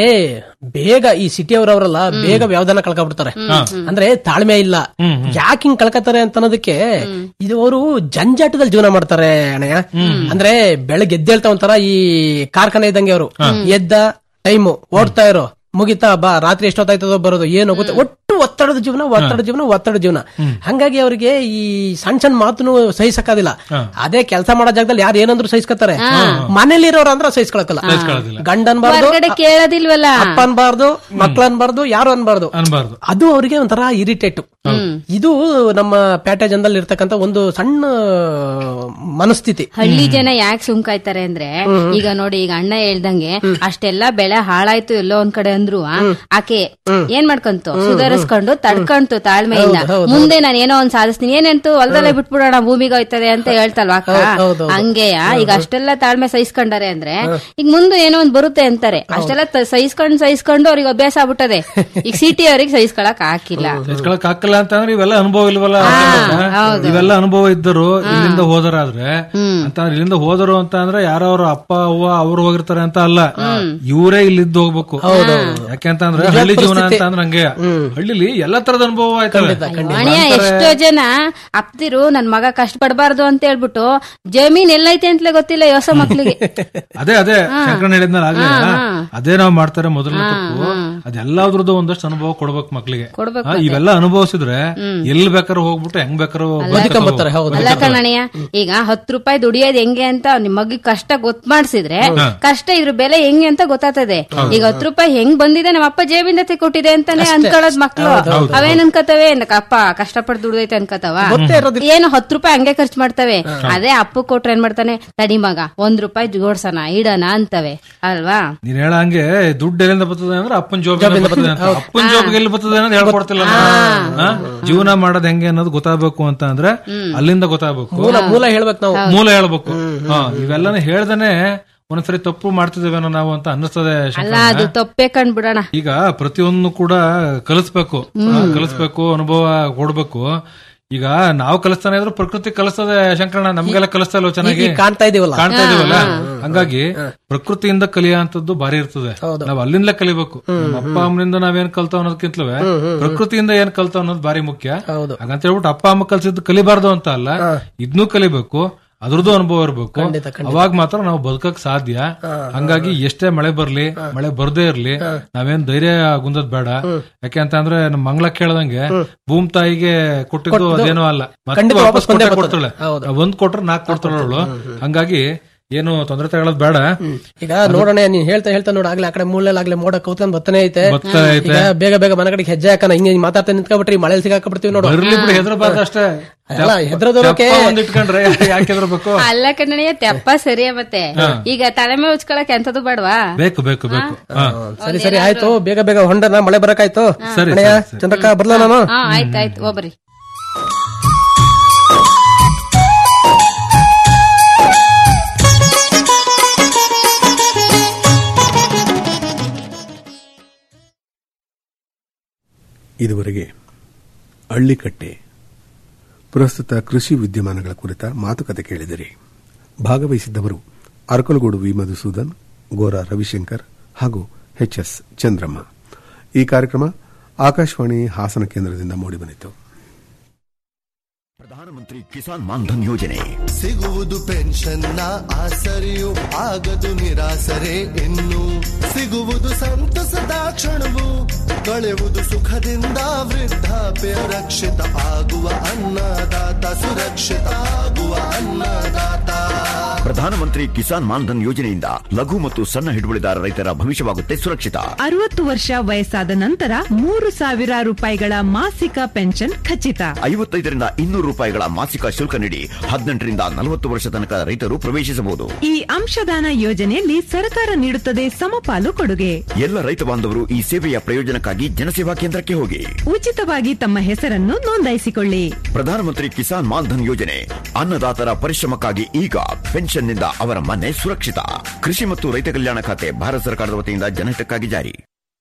ಬೇಗ ಈ ಸಿಟಿ ಅವರವರಲ್ಲ ಬೇಗ ವ್ಯವಧಾನ ಕಳ್ಕೊಬಿಡ್ತಾರೆ ಅಂದ್ರೆ ತಾಳ್ಮೆ ಇಲ್ಲ ಯಾಕೆ ಹಿಂಗ್ ಕಳ್ಕೊತಾರೆ ಅಂತ ಅನ್ನೋದಕ್ಕೆ ಇದು ಅವರು ಜಂಜಾಟದಲ್ಲಿ ಜೀವನ ಮಾಡ್ತಾರೆ ಅಣ್ಣಯ್ಯ ಅಂದ್ರೆ ಬೆಳಗ್ಗೆ ಎದ್ದೇಳ್ತಾ ಒಂಥರ ಈ ಕಾರ್ಖಾನೆ ಇದ್ದಂಗೆ ಅವರು ಎದ್ದ ಟೈಮು ಓಡ್ತಾ ಇರೋ ಮುಗಿತಾ ಬಾ ರಾತ್ರಿ ಎಷ್ಟೊತ್ತಾಯ್ತದೋ ಬರೋದು ಏನು ಗೊತ್ತ ಒಟ್ಟು ಒತ್ತಡದ ಜೀವನ ಒತ್ತಡ ಜೀವನ ಒತ್ತಡ ಜೀವನ ಹಂಗಾಗಿ ಅವರಿಗೆ ಈ ಸಣ್ಣ ಸಣ್ಣ ಮಾತನ್ನು ಸಹಿಸಕ್ಕಾದಿಲ್ಲ ಅದೇ ಕೆಲಸ ಮಾಡೋ ಜಾಗದಲ್ಲಿ ಯಾರು ಏನಂದ್ರು ಸಹಿಸ್ಕೊತಾರೆ ಮನೇಲಿರೋರು ಅಂದ್ರೆ ಸಹಿಸ್ಕೊಳಕಲ್ಲ ಗಂಡ ಅನ್ಬಾರ್ದು ಹೊರಗಡೆ ಕೇಳೋದಿಲ್ವಲ್ಲ ಅಪ್ಪ ಅನ್ಬಾರ್ದು ಮಕ್ಳು ಅನ್ಬಾರ್ದು ಯಾರು ಅನ್ಬಾರ್ದು ಅನ್ಬಾರ್ದು ಅದು ಅವರಿಗೆ ಒಂಥರ ಇರಿಟೇಟ್ ಇದು ನಮ್ಮ ಪ್ಯಾಟೆ ಜನದಲ್ಲಿ ಇರ್ತಕ್ಕಂತ ಒಂದು ಸಣ್ಣ ಮನಸ್ಥಿತಿ ಹಳ್ಳಿ ಜನ ಯಾಕೆ ಸುಮ್ಕಾಯ್ತಾರೆ ಅಂದ್ರೆ ಈಗ ನೋಡಿ ಈಗ ಅಣ್ಣ ಹೇಳ್ದಂಗೆ ಅಷ್ಟೆಲ್ಲ ಬೆಳೆ ಹಾಳಾಯ್ತು ಎಲ್ಲೋ ಒಂದ್ ಕಡೆ ಅಂದ್ರು ಆಕೆ ಏನ್ ಮಾಡ್ಕೊಂತು ಸುಧಾರಿಸ್ಕೊಂಡು ತಡ್ಕೊಂತು ತಾಳ್ಮೆಯಿಂದ ಮುಂದೆ ನಾನು ಏನೋ ಒಂದ್ ಸಾಧಿಸ್ತೀನಿ ಏನೆಂತು ಹೊಲದಲ್ಲೇ ಬಿಟ್ಬಿಡೋಣ ಭೂಮಿಗೆ ಹೋಯ್ತದೆ ಅಂತ ಹೇಳ್ತಲ್ವಾ ಅಕ್ಕ ಹೌದು, ಹಂಗೆಯ ಈಗ ಅಷ್ಟೆಲ್ಲ ತಾಳ್ಮೆ ಸಹಿಸ್ಕೊಂಡಾರೆ ಅಂದ್ರೆ ಈಗ ಮುಂದೆ ಏನೋ ಒಂದ್ ಬರುತ್ತೆ ಅಂತಾರೆ ಅಷ್ಟೆಲ್ಲ ತ- ಸಹಿಸ್ಕೊಂಡು ಸಹಿಸ್ಕೊಂಡು ಅವ್ರಿಗೆ ಅಭ್ಯಾಸ ಆಗ್ಬಿಟ್ಟದೆ ಈಗ ಸಿಟಿ ಅವ್ರಿಗೆ ಸಹಿಸ್ಕೊಳಕ್ ಹಾಕಿಲ್ಲ ಹೆಚ್ಕೊಳಕ್ ಹಾಕಲ್ಲ ಅಂತ ಅಂದ್ರೆ ಇವೆಲ್ಲ ಅನುಭವ ಇಲ್ವಲ್ಲ ಹೌದು. ಇವೆಲ್ಲ ಅನುಭವ ಇದ್ದರು ಇಲ್ಲಿಂದ ಹೋದರಾದ್ರೆ ಅಂತ ಅಂದ್ರೆ ಇಲ್ಲಿಂದ ಹೋದರು ಅಂತ ಅಂದ್ರೆ ಯಾರೋ ಅವ್ರ ಅಪ್ಪ ಅವ್ವ ಅವ್ರು ಹೋಗಿರ್ತಾರೆ ಅಂತ ಅಲ್ಲ ಇವರೇ ಇಲ್ಲಿದ್ದು ಹೋಗ್ಬೇಕು ಯಾಕೆ ಅಂತ ಅಂದ್ರೆ ಹಳ್ಳಿ ಜೀವನ ಅಂತ ಅಂದ್ರೆ ಹಂಗೆ ಹಳ್ಳಿಲಿ ಎಲ್ಲಾ ತರದ ಅನುಭವ ಆಯ್ತವೆ ಅಣ್ಣ ಎಷ್ಟೋ ಜನ ಅಪ್ತಿರು ನನ್ ಮಗ ಕಷ್ಟ ಪಡಬಾರ್ದು ಅಂತ ಹೇಳ್ಬಿಟ್ಟು ಜಮೀನ್ ಎಲ್ಲೈತೆ ಅಂತಲೇ ಗೊತ್ತಿಲ್ಲ ಯೋಸ ಮಕ್ಳಿಗೆ ಅದೇ ಅದೇ ಶಂಕರಣ್ಣ ಹೇಳಿದ್ನಲ್ಲ ಆಗ್ಲೇ ಅದೇ ನಾವ್ ಮಾಡ್ತಾರೆ ಮೊದಲನೇ ತಪ್ಪು ಅದೆಲ್ಲದ್ರದ್ದು ಒಂದಷ್ಟು ಅನುಭವ ಕೊಡ್ಬೇಕು ಮಕ್ಳಿಗೆ ಕೊಡ್ಬೇಕು ಹಾ, ಇವೆಲ್ಲ ಅನುಭವಿಸಿದ್ರೆ ಎಲ್ಲಿ ಬೇಕಾದ್ರೂ ಹೋಗ್ಬಿಟ್ಟು ಹೆಂಗ್ ಬೇಕಾದ್ರೂ ಬದುಕೊಂಬತ್ತಾರೆ ಹೌದು ಅಲ್ಲ ಕಣಯ್ಯ ಈಗ ಹತ್ತು ರೂಪಾಯಿ ದುಡಿಯೋದ್ ಹೆಂಗೆ ಅಂತ ನಿಮ್ ಮಗಿಗ್ ಕಷ್ಟ ಗೊತ್ತ ಮಾಡ್ಸಿದ್ರೆ ಕಷ್ಟ ಇದ್ರ ಬೆಲೆ ಹೆಂಗೆ ಅಂತ ಗೊತ್ತಾಗ್ತದೆ ಈಗ ಹತ್ತು ರೂಪಾಯಿ ಹೆಂಗ್ ಬಂದಿದೆ ನಮ್ಮ ಅಪ್ಪ ಜೇಬಿಂದ ಕೊಟ್ಟಿದೆ ಅಂತಾನೆ ಅನ್ಕೊಳ್ಳೋದ್ ಮಕ್ಳು ಅವೇನ್ ಅನ್ಕೋತವೆ ಅಪ್ಪ ಕಷ್ಟಪಟ್ಟು ದುಡ್ದೈತೆ ಅನ್ಕೋತಾವ ಏನು ಹತ್ತು ರೂಪಾಯಿ ಹಂಗೆ ಖರ್ಚು ಮಾಡ್ತವೆ ಅದೇ ಅಪ್ಪ ಕೊಟ್ರೆ ಏನ್ ಮಾಡ್ತಾನೆ ತಡಿ ಮಗ ಒಂದ್ ರೂಪಾಯಿ ಜೋಡ್ಸಣ ಇಡಣ ಅಂತವೆ ಅಲ್ವಾ ನೀನ್ ಹೇಳ ಹಂಗೆ ದುಡ್ಡು ಎಲ್ಲಿಂದ ಬರ್ತದೆ ಅಂದ್ರೆ ಅಪ್ಪನ ಜೋಬಿಂದ ಬರ್ತದೆ ಅಂತ ಅಪ್ಪನ ಜೋಬಿಗೆ ಎಲ್ಲಿ ಬರ್ತದೆ ಅನ್ನೋದು ಹೇಳ್ಕೊಡ್ತಿಲ್ಲ ಹಾ? ಜೀವನ ಮಾಡೋದ್ ಹೆಂಗೆ ಅನ್ನೋದು ಗೊತ್ತಾಗಬೇಕು ಅಂತ ಅಂದ್ರೆ ಅಲ್ಲಿಂದ ಗೊತ್ತಾಗಬೇಕು ಮೂಲ ಮೂಲ ಹೇಳ್ಬೇಕು ನಾವು ಮೂಲ ಹೇಳ್ಬೇಕು ಹಾ ಇವೆಲ್ಲನ ಹೇಳ್ದನೆ ಒಂದ್ಸರಿ ತಪ್ಪು ಮಾಡ್ತಿದ್ದೇವೇನೋ ನಾವು ಅಂತ ಅನ್ನಿಸ್ತದೆ ಅಲ್ಲ ಶಂಕರಣ್ಣ. ಅದು ತಪ್ಪೇ ಕಂಡ್ಬಿಡೋಣ ಈಗ ಪ್ರತಿಯೊಂದು ಕೂಡ ಕಲಿಸ್ಬೇಕು ಹಾ, ಕಲಿಸ್ಬೇಕು ಅನುಭವ ಕೊಡ್ಬೇಕು ಈಗ ನಾವು ಕಲಿಸ್ತಾನೆ ಇದ್ರು ಪ್ರಕೃತಿ ಕಲಿಸ್ತದೆ ಶಂಕರಣ್ಣ ನಮ್ಗೆಲ್ಲ ಕಲಿಸ್ತಾ ಇಲ್ವ ಚೆನ್ನಾಗಿ ಈಗ ಕಾಣ್ತಾ ಇದೀವಲ್ಲ ಕಾಣ್ತಾ ಇದೀವಲ್ಲ ಹಂಗಾಗಿ ಪ್ರಕೃತಿಯಿಂದ ಕಲಿಯುವಂತದ್ದು ಭಾರಿ ಇರ್ತದೆ ನಾವ್ ಅಲ್ಲಿಂದಲೇ ಕಲಿಬೇಕು ನಮ್ಮ ಅಪ್ಪ ಅಮ್ಮನಿಂದ ನಾವೇನ್ ಕಲ್ತಾವ ಅನ್ನೋದಕ್ಕಿಂತಲೂ ಪ್ರಕೃತಿಯಿಂದ ಏನ್ ಕಲ್ತಾವ ಅನ್ನೋದು ಭಾರಿ ಮುಖ್ಯ ಹೌದು. ಹಾಗಂತ ಹೇಳ್ಬಿಟ್ಟು ಅಪ್ಪ ಅಮ್ಮ ಕಲ್ಸಿದ್ದು ಕಲಿಬಾರ್ದು ಅಂತ ಅಲ್ಲ ಇದ್ನೂ ಕಲಿಬೇಕು ಅದ್ರದ್ದು ಅನುಭವ ಇರ್ಬೇಕು ಖಂಡಿತ, ಖಂಡಿತ. ಅವಾಗ ಮಾತ್ರ ನಾವು ಬದುಕಕ್ ಸಾಧ್ಯ ಹಂಗಾಗಿ ಎಷ್ಟೇ ಮಳೆ ಬರ್ಲಿ ಮಳೆ ಬರ್ದೇ ಇರ್ಲಿ ನಾವೇನ್ ಧೈರ್ಯ ಗುಂದದ್ ಬೇಡ ಯಾಕೆ ಅಂತ ಅಂದ್ರೆ ನಮ್ ಮಂಗ್ಲ ಕೇಳ್ದಂಗೆ ಭೂಮ್ ತಾಯಿಗೆ ಕೊಟ್ಟಿದ್ದು ಅದೇನೋ ಅಲ್ಲ ಮತ್ತೆ ಖಂಡಿತ ವಾಪಸ್ ವಾಪಸ್ ಬಂದೇ ಕೊಟ್ಟೆ ಬರ್ತದೆ. ಕೊಡ್ತಾಳೆ ಹೌದು. ಒಂದ್ ಕೊಟ್ರೆ ನಾಲ್ಕು ಕೊಡ್ತಾಳೆ ಅವಳು ಹಂಗಾಗಿ ಏನು ತೊಂದರೆ ತಗೊಳ್ಳೋದು ಬೇಡ ಈಗ ನೋಡೋಣ ನೀನ್ ಹೇಳ್ತಾ ಹೇಳ್ತಾ ನೋಡ ಆಗ್ಲೇ ಆ ಕಡೆ ಮೂಲೆಲ್ಲ ಆಗ್ಲೇ ಮೋಡ ಕೌತ್ಕೊಂಡ್ ಬರ್ತಾನೆ ಐತೆ ಬರ್ತಾ ಐತೆ. ಈಗ ಬೇಗ ಬೇಗ ಮನೆ ಕಡೆಗೆ ಹೆಜ್ಜೆ ಹಾಕೋಣ ಹಿಂಗೆ ಮಾತಾಡ್ತಾ ನಿಂತ್ಕೊಬಿಟ್ರಿ ಮಳೆ ಸಿಗಾಕಬಿಡ್ತೀವಿ ನೋಡು ಬರ್ಲಿ ಬಿಡು ಹೆದರಬಾರ್ದು ಅಷ್ಟೇ ಅಲ್ಲ, ಹೆದ್ರದವ್ರಕ್ಕೆ- ಚಪ್ಪ ಒಂದ್ ಇಟ್ಕೊಂಡ್ರೆ ಯಾಕೆ ಹೆದರ್ಬೇಕು ಅಲ್ಲ ಕಣ್ಣಯ್ಯ ತೆಪ್ಪ ಸರಿಯ ಮತ್ತೆ ಈಗ ತಲೆ ಮೇಲೆ ಉಚ್ಕೊಳಕ್ ಎಂತದು ಬೇಡವಾ ಬೇಕು ಬೇಕು ಬೇಕು ಹಾ. ಸರಿ ಸರಿ ಆಯ್ತು ಬೇಗ ಬೇಗ ಹೊಂಡನ ಮಳೆ ಬರಕಾಯ್ತು ಸರಿ, ಅಣ್ಣಯ್ಯ ಸರಿ, ಸರಿ. ಚಂದ್ರಕ್ಕ ಬರ್ಲ ನಾನು ಹಾ ಆಯ್ತು ಆಯ್ತು ಹೋಗ್ಬರಿ ಇದುವರೆಗೆ ಹಳ್ಳಿಕಟ್ಟೆ ಪ್ರಸ್ತುತ ಕೃಷಿ ವಿದ್ಯಮಾನಗಳ ಕುರಿತ ಮಾತುಕತೆ ಕೇಳಿದಿರಿ ಭಾಗವಹಿಸಿದ್ದವರು ಅರಕಲಗೂಡು ವಿ ಮಧುಸೂದನ್ ಗೋರ ರವಿಶಂಕರ್ ಹಾಗೂ ಎಚ್ ಎಸ್ ಚಂದ್ರಮ್ಮ ಈ ಕಾರ್ಯಕ್ರಮ ಆಕಾಶವಾಣಿ ಹಾಸನ ಕೇಂದ್ರದಿಂದ ಮೂಡಿಬಂದಿತು ಪ್ರಧಾನಮಂತ್ರಿ ಕಿಸಾನ್ ಮಾನ್ಧನ್ ಯೋಜನೆ ಸಿಗುವುದು ಪೆನ್ಷನ್ನ ಆಸರೆಯು ಆಗದು ನಿರಾಸರೆ ಇನ್ನು ಸಿಗುವುದು ಸಂತಸದ ಕ್ಷಣವು ಕಳೆವುದು ಸುಖದಿಂದ ವೃದ್ಧಾಪ್ಯ ರಕ್ಷಿತ ಆಗುವ ಅನ್ನದಾತ ಸುರಕ್ಷಿತ ಆಗುವ ಅನ್ನದಾತ ಪ್ರಧಾನಮಂತ್ರಿ ಕಿಸಾನ್ ಮಾನ್ಧನ್ ಯೋಜನೆಯಿಂದ ಲಘು ಮತ್ತು ಸಣ್ಣ ಹಿಡುವಳಿದಾರ ರೈತರ ಭವಿಷ್ಯವಾಗುತ್ತೆ ಸುರಕ್ಷಿತ ಅರವತ್ತು ವರ್ಷ ವಯಸ್ಸಾದ ನಂತರ ಮೂರು ಸಾವಿರ ರೂಪಾಯಿಗಳ ಮಾಸಿಕ ಪೆನ್ಷನ್ ಖಚಿತ ಐವತ್ತೈದರಿಂದ ಇನ್ನೂರು ರೂಪಾಯಿಗಳ ಮಾಸಿಕ ಶುಲ್ಕ ನೀಡಿ ಹದಿನೆಂಟರಿಂದ ನಲವತ್ತು ವರ್ಷ ತನಕ ರೈತರು ಪ್ರವೇಶಿಸಬಹುದು ಈ ಅಂಶದಾನ ಯೋಜನೆಯಲ್ಲಿ ಸರ್ಕಾರ ನೀಡುತ್ತದೆ ಸಮಪಾಲು ಕೊಡುಗೆ ಎಲ್ಲ ರೈತ ಬಾಂಧವರು ಈ ಸೇವೆಯ ಪ್ರಯೋಜನಕ್ಕಾಗಿ ಜನಸೇವಾ ಕೇಂದ್ರಕ್ಕೆ ಹೋಗಿ ಉಚಿತವಾಗಿ ತಮ್ಮ ಹೆಸರನ್ನು ನೋಂದಾಯಿಸಿಕೊಳ್ಳಿ ಪ್ರಧಾನಮಂತ್ರಿ ಕಿಸಾನ್ ಮಾನ್ಧನ್ ಯೋಜನೆ ಅನ್ನದಾತರ ಪರಿಶ್ರಮಕ್ಕಾಗಿ ಈಗ ಪೆನ್ಷನ್ನಿಂದ ಅವರ ಮನೆ ಸುರಕ್ಷಿತ ಕೃಷಿ ಮತ್ತು ರೈತ ಕಲ್ಯಾಣ ಖಾತೆ ಭಾರತ ಸರ್ಕಾರದ ವತಿಯಿಂದ ಜನಹಿತಕ್ಕಾಗಿ ಜಾರಿ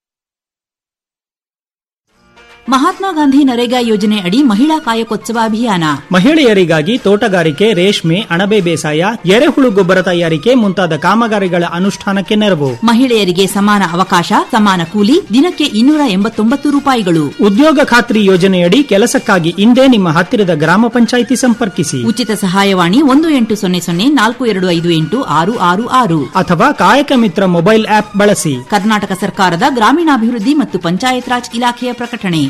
ಮಹಾತ್ಮ ಗಾಂಧಿ ನರೇಗಾ ಯೋಜನೆ ಅಡಿ ಮಹಿಳಾ ಕಾಯಕೋತ್ಸವ ಅಭಿಯಾನ ಮಹಿಳೆಯರಿಗಾಗಿ ತೋಟಗಾರಿಕೆ ರೇಷ್ಮೆ ಅಣಬೆ ಬೇಸಾಯ ಎರೆಹುಳು ಗೊಬ್ಬರ ತಯಾರಿಕೆ ಮುಂತಾದ ಕಾಮಗಾರಿಗಳ ಅನುಷ್ಠಾನಕ್ಕೆ ನೆರವು ಮಹಿಳೆಯರಿಗೆ ಸಮಾನ ಅವಕಾಶ ಸಮಾನ ಕೂಲಿ ದಿನಕ್ಕೆ ಇನ್ನೂರ ಎಂಬತ್ತೊಂಬತ್ತು ರೂಪಾಯಿಗಳು ಉದ್ಯೋಗ ಖಾತ್ರಿ ಯೋಜನೆಯಡಿ ಕೆಲಸಕ್ಕಾಗಿ ಇಂದೇ ನಿಮ್ಮ ಹತ್ತಿರದ ಗ್ರಾಮ ಪಂಚಾಯಿತಿ ಸಂಪರ್ಕಿಸಿ ಉಚಿತ ಸಹಾಯವಾಣಿ ಒಂದು ಎಂಟು ಸೊನ್ನೆ ಸೊನ್ನೆ ನಾಲ್ಕು ಎರಡು ಐದು ಎಂಟು ಆರು ಆರು ಆರು ಅಥವಾ ಕಾಯಕ ಮಿತ್ರ ಮೊಬೈಲ್ ಆಪ್ ಬಳಸಿ ಕರ್ನಾಟಕ ಸರ್ಕಾರದ ಗ್ರಾಮೀಣಾಭಿವೃದ್ಧಿ ಮತ್ತು ಪಂಚಾಯತ್ ರಾಜ್ ಇಲಾಖೆಯ ಪ್ರಕಟಣೆ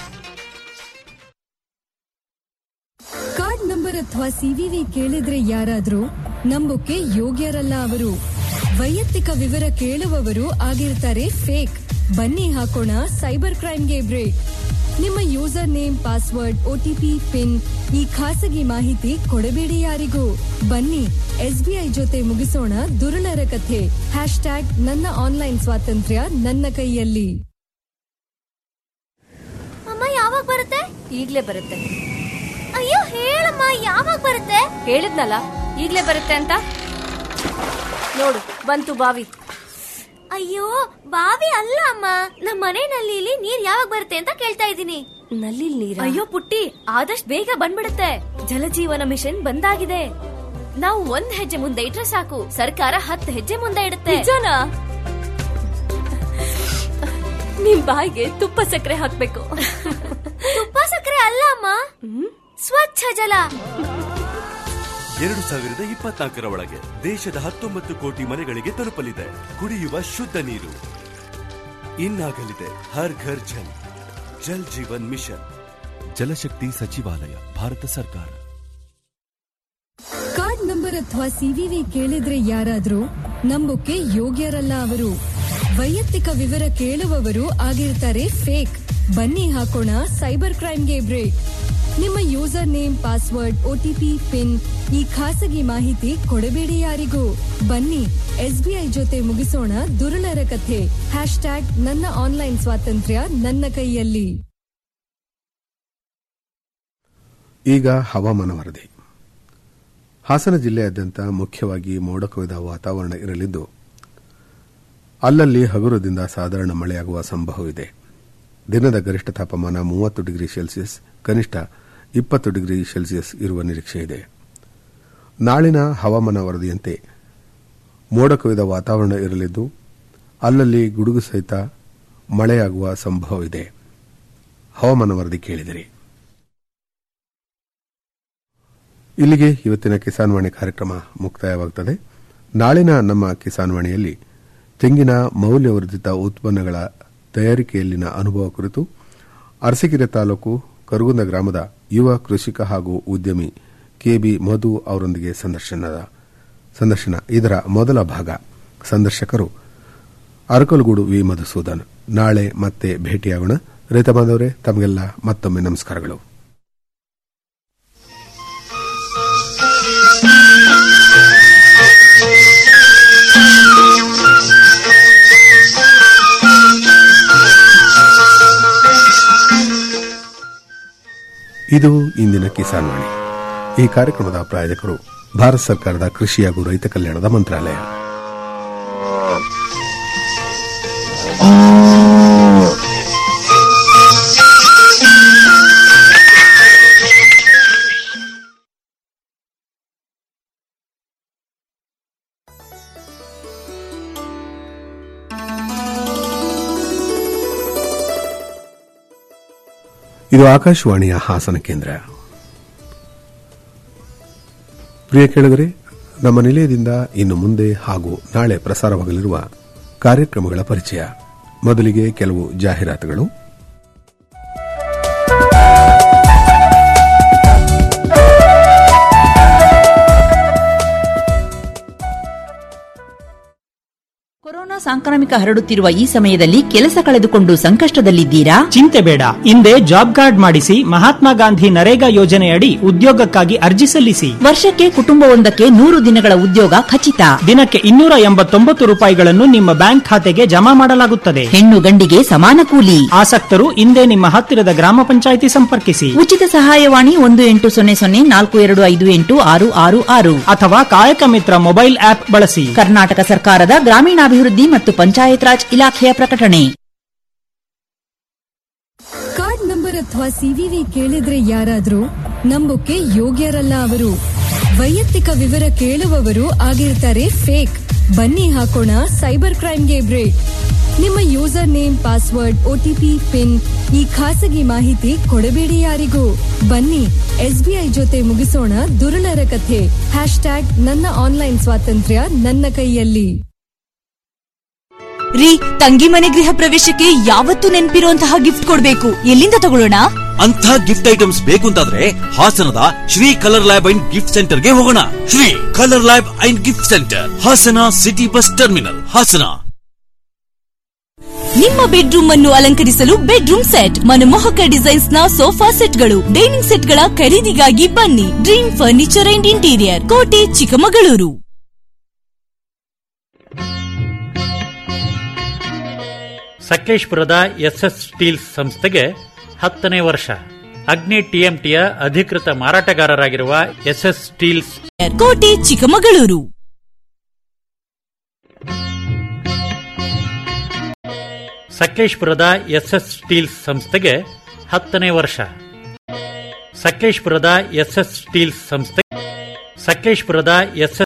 ಕಾರ್ಡ್ ನಂಬರ್ ಅಥವಾ ಸಿವಿವಿ ಕೇಳಿದ್ರೆ ಯಾರಾದ್ರೂ ನಂಬೋಕೆ ಯೋಗ್ಯರಲ್ಲ ಅವರು ವೈಯಕ್ತಿಕ ವಿವರ ಕೇಳುವವರು ಆಗಿರ್ತಾರೆ ಫೇಕ್ ಬನ್ನಿ ಹಾಕೋಣ ಸೈಬರ್ ಕ್ರೈಮ್ಗೆ ಬ್ರೇಕ್ ನಿಮ್ಮ user name password OTP PIN ಈ ಖಾಸಗಿ ಮಾಹಿತಿ ಕೊಡಬೇಡಿ ಯಾರಿಗೂ ಬನ್ನಿ ಎಸ್ಬಿಐ ಜೊತೆ ಮುಗಿಸೋಣ ದುರುಳರ ಕಥೆ ಹ್ಯಾಶ್ ಟ್ಯಾಗ್ ನನ್ನ ಆನ್ಲೈನ್ ಸ್ವಾತಂತ್ರ್ಯ ನನ್ನ ಕೈಯಲ್ಲಿ ಅಮ್ಮ ಯಾವಾಗ ಬರುತ್ತೆ ಈಗ್ಲೇ ಬರುತ್ತೆ ಅಯ್ಯೋ ಹೇಳಮ್ಮ ಯಾವಾಗ ಬರುತ್ತೆ ಹೇಳಿದ್ನಲ್ಲ ಈಗ್ಲೇ ಬರುತ್ತೆ ಅಂತ ನೋಡು ಬಂತು ಬಾವಿ ಅಯ್ಯೋ ಬಾವಿ ಅಲ್ಲ ಅಮ್ಮ ನಮ್ಮ ಮನೆ ನಲ್ಲಿಲಿ ನೀರ್ ಯಾವಾಗ ಬರುತ್ತೆ ಅಂತ ಕೇಳ್ತಾ ಇದ್ದೀನಿ ನಲ್ಲಿ ನೀರ್ ಅಯ್ಯೋ ಪುಟ್ಟಿ ಆದಷ್ಟು ಬೇಗ ಬಂದ್ಬಿಡುತ್ತೆ ಜಲಜೀವನ ಮಿಷನ್ ಬಂದಾಗಿದೆ ನಾವು ಒಂದ್ ಹೆಜ್ಜೆ ಮುಂದೆ ಇಟ್ರೆ ಸಾಕು ಸರ್ಕಾರ ಹತ್ತು ಹೆಜ್ಜೆ ಮುಂದೆ ಇಡುತ್ತೆ ನಿಜನಾ ನಿಮ್ ಬಾಯಿಗೆ ತುಪ್ಪ ಸಕ್ಕರೆ ಹಾಕ್ಬೇಕು ತುಪ್ಪ ಸಕ್ಕರೆ ಅಲ್ಲ ಅಮ್ಮ ಸ್ವಚ್ಛ ಜಲ ಎರಡು ಸಾವಿರದ ಇಪ್ಪತ್ನಾಲ್ಕರ ಒಳಗೆ ದೇಶದ ಹತ್ತೊಂಬತ್ತು ಕೋಟಿ ಮನೆಗಳಿಗೆ ತಲುಪಲಿದೆ ಕುಡಿಯುವ ಶುದ್ಧ ನೀರು ಇನ್ನಾಗಲಿದೆ ಹರ್ ಘರ್ ಜಲ್ ಜಲ್ ಜೀವನ್ ಮಿಷನ್ ಜಲಶಕ್ತಿ ಸಚಿವಾಲಯ ಭಾರತ ಸರ್ಕಾರ ಕಾರ್ಡ್ ನಂಬರ್ ಅಥವಾ ಸಿವಿವಿ ಕೇಳಿದ್ರೆ ಯಾರಾದ್ರೂ ನಂಬೋಕೆ ಯೋಗ್ಯರಲ್ಲ ಅವರು ವೈಯಕ್ತಿಕ ವಿವರ ಕೇಳುವವರು ಆಗಿರ್ತಾರೆ ಫೇಕ್ ಬನ್ನಿ ಹಾಕೋಣ ಸೈಬರ್ ಕ್ರೈಮ್ಗೆ ಬ್ರೇಕ್ ನಿಮ್ಮ user name password OTP PIN ಈ ಖಾಸಗಿ ಮಾಹಿತಿ ಕೊಡಬೇಡಿ ಯಾರಿಗೂ ಬನ್ನಿ ಎಸ್ಬಿಐ ಜೊತೆ ಮುಗಿಸೋಣ ದುರುಳರ ಕಥೆ ಹ್ಯಾಶ್ ಟ್ಯಾಗ್ ನನ್ನ ಆನ್ಲೈನ್ ಸ್ವಾತಂತ್ರ್ಯ ನನ್ನ ಕೈಯಲ್ಲಿ ಈಗ ಹವಾಮಾನ ವರದಿ ಹಾಸನ ಜಿಲ್ಲೆಯಾದ್ಯಂತ ಮುಖ್ಯವಾಗಿ ಮೋಡ ಕವಿದ ವಾತಾವರಣ ಇರಲಿದ್ದು ಅಲ್ಲಲ್ಲಿ ಹಗುರದಿಂದ ಸಾಧಾರಣ ಮಳೆಯಾಗುವ ಸಂಭವವಿದೆ ದಿನದ ಗರಿಷ್ಠ ತಾಪಮಾನ ಮೂವತ್ತು ಡಿಗ್ರಿ ಸೆಲ್ಸಿಯಸ್ ಕನಿಷ್ಠ ಇಪ್ಪತ್ತು ಡಿಗ್ರಿ ಸೆಲ್ಸಿಯಸ್ ಇರುವ ನಿರೀಕ್ಷೆ ಇದೆ ನಾಳಿನ ಹವಾಮಾನ ವರದಿಯಂತೆ ಮೋಡ ಕವಿದ ವಾತಾವರಣ ಇರಲಿದ್ದು ಅಲ್ಲಲ್ಲಿ ಗುಡುಗು ಸಹಿತ ಮಳೆಯಾಗುವ ಸಂಭವವಿದೆ ಹವಾಮಾನ ವರದಿ ಕೇಳಿದಿರಿ ಇಲ್ಲಿಗೆ ಇವತ್ತಿನ ಕಿಸಾನ್ವಾಣಿ ಕಾರ್ಯಕ್ರಮ ಮುಕ್ತಾಯವಾಗುತ್ತದೆ ನಾಳಿನ ನಮ್ಮ ಕಿಸಾನ್ವಾಣಿಯಲ್ಲಿ ತೆಂಗಿನ ಮೌಲ್ಯವರ್ಧಿತ ಉತ್ಪನ್ನಗಳ ತಯಾರಿಕೆಯಲ್ಲಿನ ಅನುಭವ ಕುರಿತು ಅರಸೀಕೆರೆ ತಾಲೂಕು ಕರುಗುಂದ ಗ್ರಾಮದ ಯುವ ಕೃಷಿಕ ಹಾಗೂ ಉದ್ಯಮಿ ಕೆಬಿ ಮಧು ಅವರೊಂದಿಗೆ ಸಂದರ್ಶನದ ಸಂದರ್ಶನ ಇದರ ಮೊದಲ ಭಾಗ ಸಂದರ್ಶಕರು ಅರಕಲಗೂಡು ವಿ ಮಧುಸೂದನ್ ನಾಳೆ ಮತ್ತೆ ಭೇಟಿಯಾಗೋಣ ರೈತ ಬಾಂಧವರೇ ತಮಗೆಲ್ಲ ಮತ್ತೊಮ್ಮೆ ನಮಸ್ಕಾರಗಳು ಇದು ಇಂದಿನ ಕಿಸಾನ್ ವಾಣಿ ಈ ಕಾರ್ಯಕ್ರಮದ ಪ್ರಾಯೋಜಕರು ಭಾರತ ಸರ್ಕಾರದ ಕೃಷಿ ಹಾಗೂ ರೈತ ಕಲ್ಯಾಣದ ಮಂತ್ರಾಲಯ ಇದು ಆಕಾಶವಾಣಿಯ ಹಾಸನ ಕೇಂದ್ರ ಪ್ರಿಯ ಕೇಳಿದರೆ ನಮ್ಮ ನಿಲಯದಿಂದ ಇನ್ನು ಮುಂದೆ ಹಾಗೂ ನಾಳೆ ಪ್ರಸಾರವಾಗಲಿರುವ ಕಾರ್ಯಕ್ರಮಗಳ ಪರಿಚಯ ಮೊದಲಿಗೆ ಕೆಲವು ಜಾಹೀರಾತುಗಳು ಕೊರೋನಾ ಸಾಂಕ್ರಾಮಿಕ ಹರಡುತ್ತಿರುವ ಈ ಸಮಯದಲ್ಲಿ ಕೆಲಸ ಕಳೆದುಕೊಂಡು ಸಂಕಷ್ಟದಲ್ಲಿದ್ದೀರಾ ಚಿಂತೆ ಬೇಡ ಹಿಂದೆ ಜಾಬ್ ಕಾರ್ಡ್ ಮಾಡಿಸಿ ಮಹಾತ್ಮ ಗಾಂಧಿ ನರೇಗಾ ಯೋಜನೆಯಡಿ ಉದ್ಯೋಗಕ್ಕಾಗಿ ಅರ್ಜಿ ಸಲ್ಲಿಸಿ ವರ್ಷಕ್ಕೆ ಕುಟುಂಬವೊಂದಕ್ಕೆ ನೂರು ದಿನಗಳ ಉದ್ಯೋಗ ಖಚಿತ ದಿನಕ್ಕೆ ಇನ್ನೂರ ಎಂಬತ್ತೊಂಬತ್ತು ರೂಪಾಯಿಗಳನ್ನು ನಿಮ್ಮ ಬ್ಯಾಂಕ್ ಖಾತೆಗೆ ಜಮಾ ಮಾಡಲಾಗುತ್ತದೆ ಹೆಣ್ಣು ಗಂಡಿಗೆ ಸಮಾನ ಕೂಲಿ ಆಸಕ್ತರು ಹಿಂದೆ ನಿಮ್ಮ ಹತ್ತಿರದ ಗ್ರಾಮ ಪಂಚಾಯಿತಿ ಸಂಪರ್ಕಿಸಿ ಉಚಿತ ಸಹಾಯವಾಣಿ ಒಂದು ಎಂಟು ಸೊನ್ನೆ ಸೊನ್ನೆ ನಾಲ್ಕು ಎರಡು ಐದು ಎಂಟು ಆರು ಆರು ಆರು ಅಥವಾ ಕಾಯಕ ಮಿತ್ರ ಮೊಬೈಲ್ ಆಪ್ ಬಳಸಿ ಕರ್ನಾಟಕ ಸರ್ಕಾರದ ಗ್ರಾಮೀಣಾಭಿವೃದ್ಧಿ ಮತ್ತು ಪಂಚಾಯತ್ ರಾಜ್ ಇಲಾಖೆಯ ಪ್ರಕಟಣೆ ಕಾರ್ಡ್ ನಂಬರ್ ಅಥವಾ ಸಿವಿವಿ ಕೇಳಿದ್ರೆ ಯಾರಾದ್ರೂ ನಂಬೋಕೆ ಯೋಗ್ಯರಲ್ಲ ಅವರು ವೈಯಕ್ತಿಕ ವಿವರ ಕೇಳುವವರು ಆಗಿರ್ತಾರೆ ಫೇಕ್ ಬನ್ನಿ ಹಾಕೋಣ ಸೈಬರ್ ಕ್ರೈಮ್ಗೆ ಬ್ರೇಕ್ ನಿಮ್ಮ user name password OTP PIN ಈ ಖಾಸಗಿ ಮಾಹಿತಿ ಕೊಡಬೇಡಿ ಯಾರಿಗೂ ಬನ್ನಿ ಎಸ್ಬಿಐ ಜೊತೆ ಮುಗಿಸೋಣ ದುರುಳರ ಕಥೆ ಹ್ಯಾಶ್ ಟ್ಯಾಗ್ ನನ್ನ ಆನ್ಲೈನ್ ಸ್ವಾತಂತ್ರ್ಯ ನನ್ನ ಕೈಯಲ್ಲಿ ರೀ ತಂಗಿ ಮನೆ ಗೃಹ ಪ್ರವೇಶಕ್ಕೆ ಯಾವತ್ತೂ ನೆನ್ಪಿರುವಂತಹ ಗಿಫ್ಟ್ ಕೊಡ್ಬೇಕು ಎಲ್ಲಿಂದ ತಗೊಳ್ಳೋಣ ಅಂತ ಗಿಫ್ಟ್ ಐಟಮ್ಸ್ ಬೇಕು ಅಂತಾದ್ರೆ ಹಾಸನದ Shri colour lab and gift ಸೆಂಟರ್ಗೆ ಹೋಗೋಣ Shri colour lab and gift centre Hassan city bus terminal Hassan ನಿಮ್ಮ ಬೆಡ್ರೂಮ್ ಅನ್ನು ಅಲಂಕರಿಸಲು ಬೆಡ್ರೂಮ್ ಸೆಟ್ ಮನಮೋಹಕ ಡಿಸೈನ್ಸ್ ನ ಸೋಫಾ ಸೆಟ್ಗಳು ಡೈನಿಂಗ್ ಸೆಟ್ಗಳ ಖರೀದಿಗಾಗಿ ಬನ್ನಿ ಡ್ರೀಮ್ ಫರ್ನಿಚರ್ ಅಂಡ್ ಇಂಟೀರಿಯರ್ ಕೋಟೆ ಚಿಕ್ಕಮಗಳೂರು ಸಕಲೇಶ್ಪುರದ ಎಸ್ಎಸ್ ಸ್ಟೀಲ್ಸ್ ಸಂಸ್ಥೆಗೆ ಹತ್ತನೇ ವರ್ಷ ಅಗ್ನಿ ಟಿಎಂಟಿಯ ಅಧಿಕೃತ ಮಾರಾಟಗಾರರಾಗಿರುವ ಎಸ್ಎಸ್ ಸ್ಟೀಲ್ಸ್ ಕೋಟೆ ಚಿಕ್ಕಮಗಳೂರು ಸಕಲೇಶ್ಪುರದ ಎಸ್ಎಸ್ ಸ್ಟೀಲ್ಸ್ ಸಂಸ್ಥೆಗೆ ಹತ್ತನೇ ವರ್ಷ ಸಕಲೇಶ್ಪುರದ ಎಸ್ಎಸ್ ಸ್ಟೀಲ್ಸ್ ಸಂಸ್ಥೆ ಸಕಲೇಶ್ಪುರದ ಎಸ್ಎಸ್